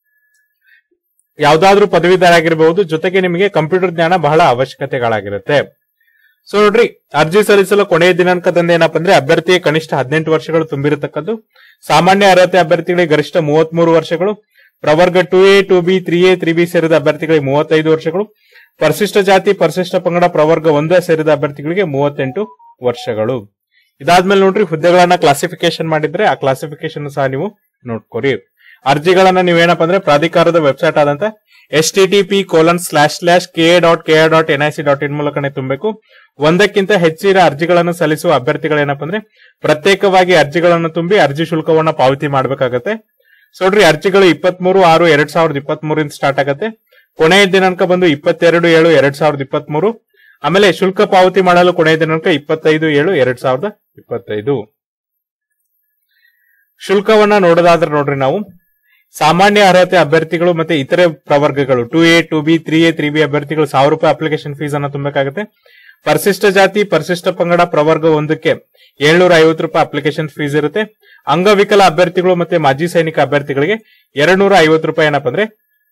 ಯಾವ್ದಾದ್ರು ಪದವೀಧರ ಆಗಿರಬಹುದು ಜೊತೆಗೆ ನಿಮಗೆ ಕಂಪ್ಯೂಟರ್ ಜ್ಞಾನ ಬಹಳ ಅವಶ್ಯಕತೆಗಳಾಗಿರುತ್ತೆ ಸೊ ನೋಡ್ರಿ ಅರ್ಜಿ ಸಲ್ಲಿಸಲು ಕೊನೆಯ ದಿನಾಂಕದಂದು ಏನಪ್ಪ ಅಂದ್ರೆ ಅಭ್ಯರ್ಥಿಯ ಕನಿಷ್ಠ ಹದಿನೆಂಟು ವರ್ಷಗಳು ತುಂಬಿರತಕ್ಕದ್ದು ಸಾಮಾನ್ಯ ಅರ್ಹತೆ ಅಭ್ಯರ್ಥಿಗಳಿಗೆ ಗರಿಷ್ಠ ಮೂವತ್ಮೂರು ವರ್ಷಗಳು ಪ್ರವರ್ಗ two A two B three A three B ಸೇರಿದ ಅಭ್ಯರ್ಥಿಗಳಿಗೆ ಮೂವತ್ತೈದು ವರ್ಷಗಳು ಪರಿಶಿಷ್ಟ ಜಾತಿ ಪರಿಶಿಷ್ಟ ಪಂಗಡ ಪ್ರವರ್ಗ ಒಂದೇ ಸೇರಿದ ಅಭ್ಯರ್ಥಿಗಳಿಗೆ ಮೂವತ್ತೆಂಟು ವರ್ಷಗಳು ಇದಾದ್ಮೇಲೆ ನೋಡ್ರಿ ಹುದ್ದೆಗಳನ್ನ ಕ್ಲಾಸಿಫಿಕೇಶನ್ ಮಾಡಿದ್ರೆ ಆ ಕ್ಲಾಸಿಫಿಕೇಶನ್ ಸಹ ನೀವು ನೋಡ್ಕೊರಿ ಅರ್ಜಿಗಳನ್ನ ನೀವೇನಪ್ಪ ಅಂದ್ರೆ ಪ್ರಾಧಿಕಾರದ ವೆಬ್ಸೈಟ್ ಆದಂತ S T T P colon slash slash K dot K dot N I C dot in ಮೂಲಕನೇ ತುಂಬಬೇಕು ಒಂದಕ್ಕಿಂತ ಹೆಚ್ಚಿನ ಅರ್ಜಿಗಳನ್ನು ಸಲ್ಲಿಸುವ ಅಭ್ಯರ್ಥಿಗಳು ಏನಪ್ಪ ಅಂದ್ರೆ ಪ್ರತ್ಯೇಕವಾಗಿ ಅರ್ಜಿಗಳನ್ನು ತುಂಬಿ ಅರ್ಜಿ ಶುಲ್ಕವನ್ನ ಪಾವತಿ ಮಾಡಬೇಕಾಗತ್ತೆ ಸೊ ನೋಡ್ರಿ ಅರ್ಜಿಗಳು ಇಪ್ಪತ್ಮೂರು ಆರು ಎರಡ್ ಸಾವಿರದ ಇಪ್ಪತ್ತ್ ಮೂರಿಂದ ಸ್ಟಾರ್ಟ್ ಆಗತ್ತೆ ಕೊನೆಯ ದಿನಾಂಕ ಬಂದು ಇಪ್ಪತ್ತೆರಡು ಏಳು ಎರಡ್ ಸಾವಿರದ ಇಪ್ಪತ್ತ್ ಮೂರು ಆಮೇಲೆ ಶುಲ್ಕ ಪಾವತಿ ಮಾಡಲು ಕೊನೆಯ ದಿನಾಂಕ ಇಪ್ಪತ್ತೈದು ಏಳು ಎರಡ್ ಸಾವಿರದ ಇಪ್ಪತ್ತೈದು ಶುಲ್ಕವನ್ನ ನೋಡೋದಾದ್ರೆ ನೋಡ್ರಿ ನಾವು ಸಾಮಾನ್ಯ ಅರ್ಹತೆ ಅಭ್ಯರ್ಥಿಗಳು ಮತ್ತೆ ಇತರೆ ಪ್ರವರ್ಗಗಳು two A two B three A three B ಅಭ್ಯರ್ಥಿಗಳು ಸಾವಿರ ರೂಪಾಯಿ ಅಪ್ಲಿಕೇಶನ್ ಫೀಸ್ ಅನ್ನ ತುಂಬಬೇಕಾಗುತ್ತೆ ಪರಿಶಿಷ್ಟ ಜಾತಿ ಪರಿಶಿಷ್ಟ ಪಂಗಡ ಪ್ರವರ್ಗ ಒಂದಕ್ಕೆ ಏಳ್ನೂರ ಐವತ್ತು ರೂಪಾಯಿ ಅಪ್ಲಿಕೇಶನ್ ಫೀಸ್ ಇರುತ್ತೆ ಅಂಗವಿಕಲ ಅಭ್ಯರ್ಥಿಗಳು ಮತ್ತೆ ಮಾಜಿ ಸೈನಿಕ ಅಭ್ಯರ್ಥಿಗಳಿಗೆ ಎರಡ್ ನೂರ ಐವತ್ತು ರೂಪಾಯಿ ಏನಪ್ಪ ಅಂದ್ರೆ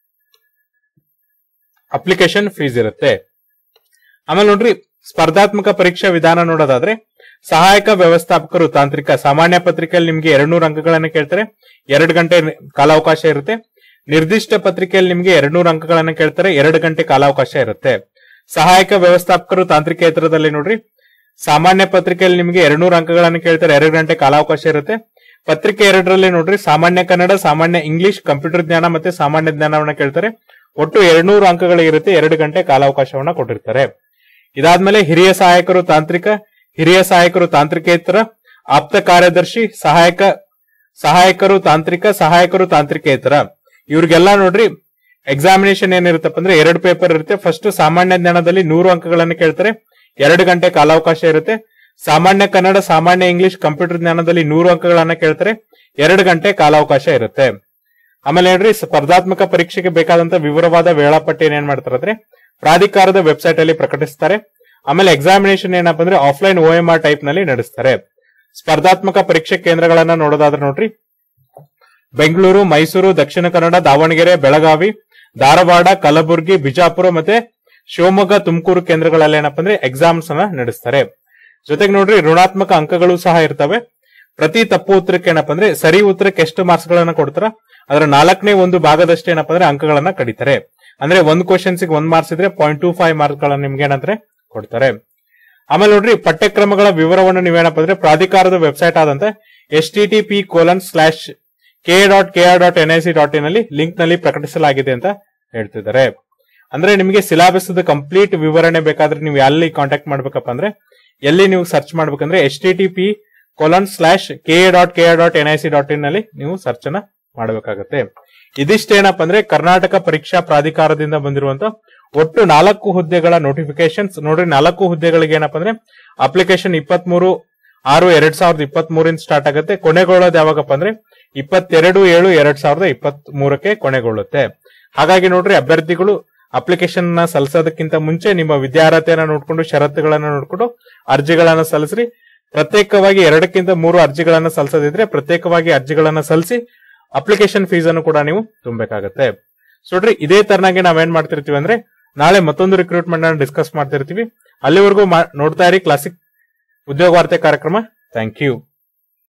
ಅಪ್ಲಿಕೇಶನ್ ಫೀಸ್ ಇರುತ್ತೆ ಆಮೇಲೆ ನೋಡ್ರಿ ಸ್ಪರ್ಧಾತ್ಮಕ ಪರೀಕ್ಷಾ ವಿಧಾನ ನೋಡೋದಾದ್ರೆ ಸಹಾಯಕ ವ್ಯವಸ್ಥಾಪಕರು ತಾಂತ್ರಿಕ ಸಾಮಾನ್ಯ ಪತ್ರಿಕೆಯಲ್ಲಿ ನಿಮ್ಗೆ ಎರಡ್ ನೂರು ಅಂಕಗಳನ್ನ ಕೇಳ್ತಾರೆ ಎರಡು ಗಂಟೆ ಕಾಲಾವಕಾಶ ಇರುತ್ತೆ ನಿರ್ದಿಷ್ಟ ಪತ್ರಿಕೆಯಲ್ಲಿ ನಿಮ್ಗೆ ಎರಡ್ ನೂರು ಅಂಕಗಳನ್ನ ಕೇಳ್ತಾರೆ ಎರಡು ಗಂಟೆ ಕಾಲಾವಕಾಶ ಇರುತ್ತೆ ಸಹಾಯಕ ವ್ಯವಸ್ಥಾಪಕರು ತಾಂತ್ರಿಕೇತರದಲ್ಲಿ ನೋಡ್ರಿ ಸಾಮಾನ್ಯ ಪತ್ರಿಕೆಯಲ್ಲಿ ನಿಮಗೆ ಎರಡ್ ನೂರು ಅಂಕಗಳನ್ನು ಕೇಳ್ತಾರೆ ಎರಡು ಗಂಟೆ ಕಾಲಾವಕಾಶ ಇರುತ್ತೆ ಪತ್ರಿಕೆ ಎರಡರಲ್ಲಿ ನೋಡ್ರಿ ಸಾಮಾನ್ಯ ಕನ್ನಡ ಸಾಮಾನ್ಯ ಇಂಗ್ಲಿಷ್ ಕಂಪ್ಯೂಟರ್ ಜ್ಞಾನ ಮತ್ತೆ ಸಾಮಾನ್ಯ ಜ್ಞಾನವನ್ನ ಕೇಳ್ತಾರೆ ಒಟ್ಟು ಎರಡ್ನೂರು ಅಂಕಗಳಿರುತ್ತೆ ಎರಡು ಗಂಟೆ ಕಾಲಾವಕಾಶವನ್ನ ಕೊಟ್ಟಿರ್ತಾರೆ ಇದಾದ್ಮೇಲೆ ಹಿರಿಯ ಸಹಾಯಕರು ತಾಂತ್ರಿಕ ಹಿರಿಯ ಸಹಾಯಕರು ತಾಂತ್ರಿಕೇತರ ಆಪ್ತ ಕಾರ್ಯದರ್ಶಿ ಸಹಾಯಕ ಸಹಾಯಕರು ತಾಂತ್ರಿಕ ಸಹಾಯಕರು ತಾಂತ್ರಿಕೇತರ ಇವ್ರಿಗೆಲ್ಲ ನೋಡ್ರಿ ಎಕ್ಸಾಮಿನೇಷನ್ ಏನಿರುತ್ತಪ್ಪ ಅಂದ್ರೆ ಎರಡು ಪೇಪರ್ ಇರುತ್ತೆ ಫಸ್ಟ್ ಸಾಮಾನ್ಯ ಜ್ಞಾನದಲ್ಲಿ ನೂರು ಅಂಕಗಳನ್ನು ಕೇಳ್ತಾರೆ ಎರಡು ಗಂಟೆ ಕಾಲಾವಕಾಶ ಇರುತ್ತೆ ಸಾಮಾನ್ಯ ಕನ್ನಡ ಸಾಮಾನ್ಯ ಇಂಗ್ಲಿಷ್ ಕಂಪ್ಯೂಟರ್ ಜ್ಞಾನದಲ್ಲಿ ನೂರು ಅಂಕಗಳನ್ನ ಕೇಳ್ತಾರೆ ಎರಡು ಗಂಟೆ ಕಾಲಾವಕಾಶ ಇರುತ್ತೆ ಆಮೇಲೆ ಹೇಳ್ರಿ ಸ್ಪರ್ಧಾತ್ಮಕ ಪರೀಕ್ಷೆಗೆ ಬೇಕಾದಂತ ವಿವರವಾದ ವೇಳಾಪಟ್ಟಿಯನ್ನು ಏನ್ ಮಾಡ್ತಾರೆ ಅಂದ್ರೆ ಪ್ರಾಧಿಕಾರದ ವೆಬ್ಸೈಟ್ ಅಲ್ಲಿ ಪ್ರಕಟಿಸ್ತಾರೆ ಆಮೇಲೆ ಎಕ್ಸಾಮಿನೇಷನ್ ಏನಪ್ಪ ಅಂದ್ರೆ offline O M R type ನಲ್ಲಿ ನಡೆಸ್ತಾರೆ ಸ್ಪರ್ಧಾತ್ಮಕ ಪರೀಕ್ಷೆ ಕೇಂದ್ರಗಳನ್ನ ನೋಡೋದಾದ್ರೆ ನೋಡ್ರಿ ಬೆಂಗಳೂರು ಮೈಸೂರು ದಕ್ಷಿಣ ಕನ್ನಡ ದಾವಣಗೆರೆ ಬೆಳಗಾವಿ ಧಾರವಾಡ ಕಲಬುರಗಿ ಬಿಜಾಪುರ ಮತ್ತೆ ಶಿವಮೊಗ್ಗ ತುಮಕೂರು ಕೇಂದ್ರಗಳಲ್ಲಿ ಏನಪ್ಪಾ ಅಂದ್ರೆ ಎಕ್ಸಾಮ್ಸ್ ಅನ್ನ ನಡೆಸ್ತಾರೆ ಜೊತೆಗೆ ನೋಡ್ರಿ ಋಣಾತ್ಮಕ ಅಂಕಗಳು ಸಹ ಇರ್ತವೆ ಪ್ರತಿ ತಪ್ಪು ಉತ್ತರಕ್ಕೆ ಏನಪ್ಪಾ ಅಂದ್ರೆ ಸರಿ ಉತ್ತರಕ್ಕೆ ಎಷ್ಟು ಮಾರ್ಕ್ಸ್ ಗಳನ್ನ ಕೊಡ್ತಾರ ಅದರ ನಾಲ್ಕನೇ ಒಂದು ಭಾಗದಷ್ಟೇ ಏನಪ್ಪಾ ಅಂದ್ರೆ ಅಂಕಗಳನ್ನ ಕಡಿತಾರೆ ಅಂದ್ರೆ ಒಂದ್ ಕ್ವಶನ್ಸ್ ಒಂದ್ ಮಾರ್ಕ್ಸ್ ಇದ್ರೆ ಪಾಯಿಂಟ್ ಟೂ ಫೈವ್ ಮಾರ್ಕ್ಸ್ ಗಳನ್ನ ನಿಮ್ಗೆ ಏನಂದ್ರೆ ಕೊಡ್ತಾರೆ ಆಮೇಲೆ ನೋಡ್ರಿ ಪಠ್ಯಕ್ರಮಗಳ ವಿವರವನ್ನು ನೀವೇನಪ್ಪ ಅಂದ್ರೆ ಪ್ರಾಧಿಕಾರದ ವೆಬ್ಸೈಟ್ ಆದಂತೆ S T T P colon slash K dot K R dot N I C dot in ಅಲ್ಲಿ ಲಿಂಕ್ ನಲ್ಲಿ ಪ್ರಕಟಿಸಲಾಗಿದೆ ಅಂತ ಹೇಳ್ತಿದ್ದಾರೆ ಅಂದ್ರೆ ನಿಮಗೆ ಸಿಲಾಬಸ್ ಕಂಪ್ಲೀಟ್ ವಿವರಣೆ ಬೇಕಾದ್ರೆ ನೀವು ಎಲ್ಲಿ ಕಾಂಟ್ಯಾಕ್ಟ್ ಮಾಡ್ಬೇಕಪ್ಪ ಅಂದ್ರೆ ಎಲ್ಲಿ ನೀವು ಸರ್ಚ್ ಮಾಡ್ಬೇಕಂದ್ರೆ S T T P colon slash K dot K dot N I C dot in ನಲ್ಲಿ ನೀವು ಸರ್ಚ್ ಅನ್ನ ಮಾಡಬೇಕಾಗತ್ತೆ ಇದಿಷ್ಟೇನಪ್ಪ ಅಂದ್ರೆ ಕರ್ನಾಟಕ ಪರೀಕ್ಷಾ ಪ್ರಾಧಿಕಾರದಿಂದ ಬಂದಿರುವಂತ ಒಟ್ಟು ನಾಲ್ಕು ಹುದ್ದೆಗಳ ನೋಟಿಫಿಕೇಶನ್ಸ್ ನೋಡ್ರಿ ನಾಲ್ಕು ಹುದ್ದೆಗಳಿಗೆ ಏನಪ್ಪ ಅಂದ್ರೆ ಅಪ್ಲಿಕೇಶನ್ ಇಪ್ಪತ್ತ್ ಮೂರು ಆರು ಎರಡ್ ಸಾವಿರದ ಇಪ್ಪತ್ತ್ ಮೂರಿಂದ ಸ್ಟಾರ್ಟ್ ಆಗುತ್ತೆ ಕೊನೆಗೊಳ್ಳೋದು ಯಾವಾಗಪ್ಪ ಅಂದ್ರೆ ಇಪ್ಪತ್ತೆರಡು ಏಳು ಎರಡ್ ಸಾವಿರದ ಇಪ್ಪತ್ತ್ ಮೂರಕ್ಕೆ ಕೊನೆಗೊಳ್ಳುತ್ತೆ ಹಾಗಾಗಿ ನೋಡ್ರಿ ಅಭ್ಯರ್ಥಿಗಳು ಅಪ್ಲಿಕೇಶನ್ ನ ಸಲ್ಲಿಸೋದಕ್ಕಿಂತ ಮುಂಚೆ ನಿಮ್ಮ ವಿದ್ಯಾರ್ಹತೆಯನ್ನ ನೋಡ್ಕೊಂಡು ಷರತ್ತುಗಳನ್ನ ನೋಡ್ಕೊಂಡು ಅರ್ಜಿಗಳನ್ನ ಸಲ್ಲಿಸ್ರಿ ಪ್ರತ್ಯೇಕವಾಗಿ ಎರಡಕ್ಕಿಂತ ಮೂರು ಅರ್ಜಿಗಳನ್ನ ಸಲ್ಲಿಸದಿದ್ರೆ ಪ್ರತ್ಯೇಕವಾಗಿ ಅರ್ಜಿಗಳನ್ನ ಸಲ್ಲಿಸಿ ಅಪ್ಲಿಕೇಶನ್ ಫೀಸ್ ಅನ್ನು ಕೂಡ ನೀವು ತುಂಬಬೇಕಾಗತ್ತೆ ಸೊ ನೋಡ್ರಿ ಇದೇ ತರನಾಗಿ ನಾವೇನ್ ಮಾಡ್ತಿರ್ತೀವಿ ಅಂದ್ರೆ ನಾಳೆ ಮತ್ತೊಂದು ರಿಕ್ರೂಟ್ಮೆಂಟ್ ಅನ್ನು ಡಿಸ್ಕಸ್ ಮಾಡ್ತಿರ್ತೀವಿ ಅಲ್ಲಿವರೆಗೂ ಮಾ- ನೋಡ್ತಾ ಇರಿ ಕ್ಲಾಸಿಕ್ ಉದ್ಯೋಗ ವಾರ್ತೆ ಕಾರ್ಯಕ್ರಮ ಥ್ಯಾಂಕ್ ಯು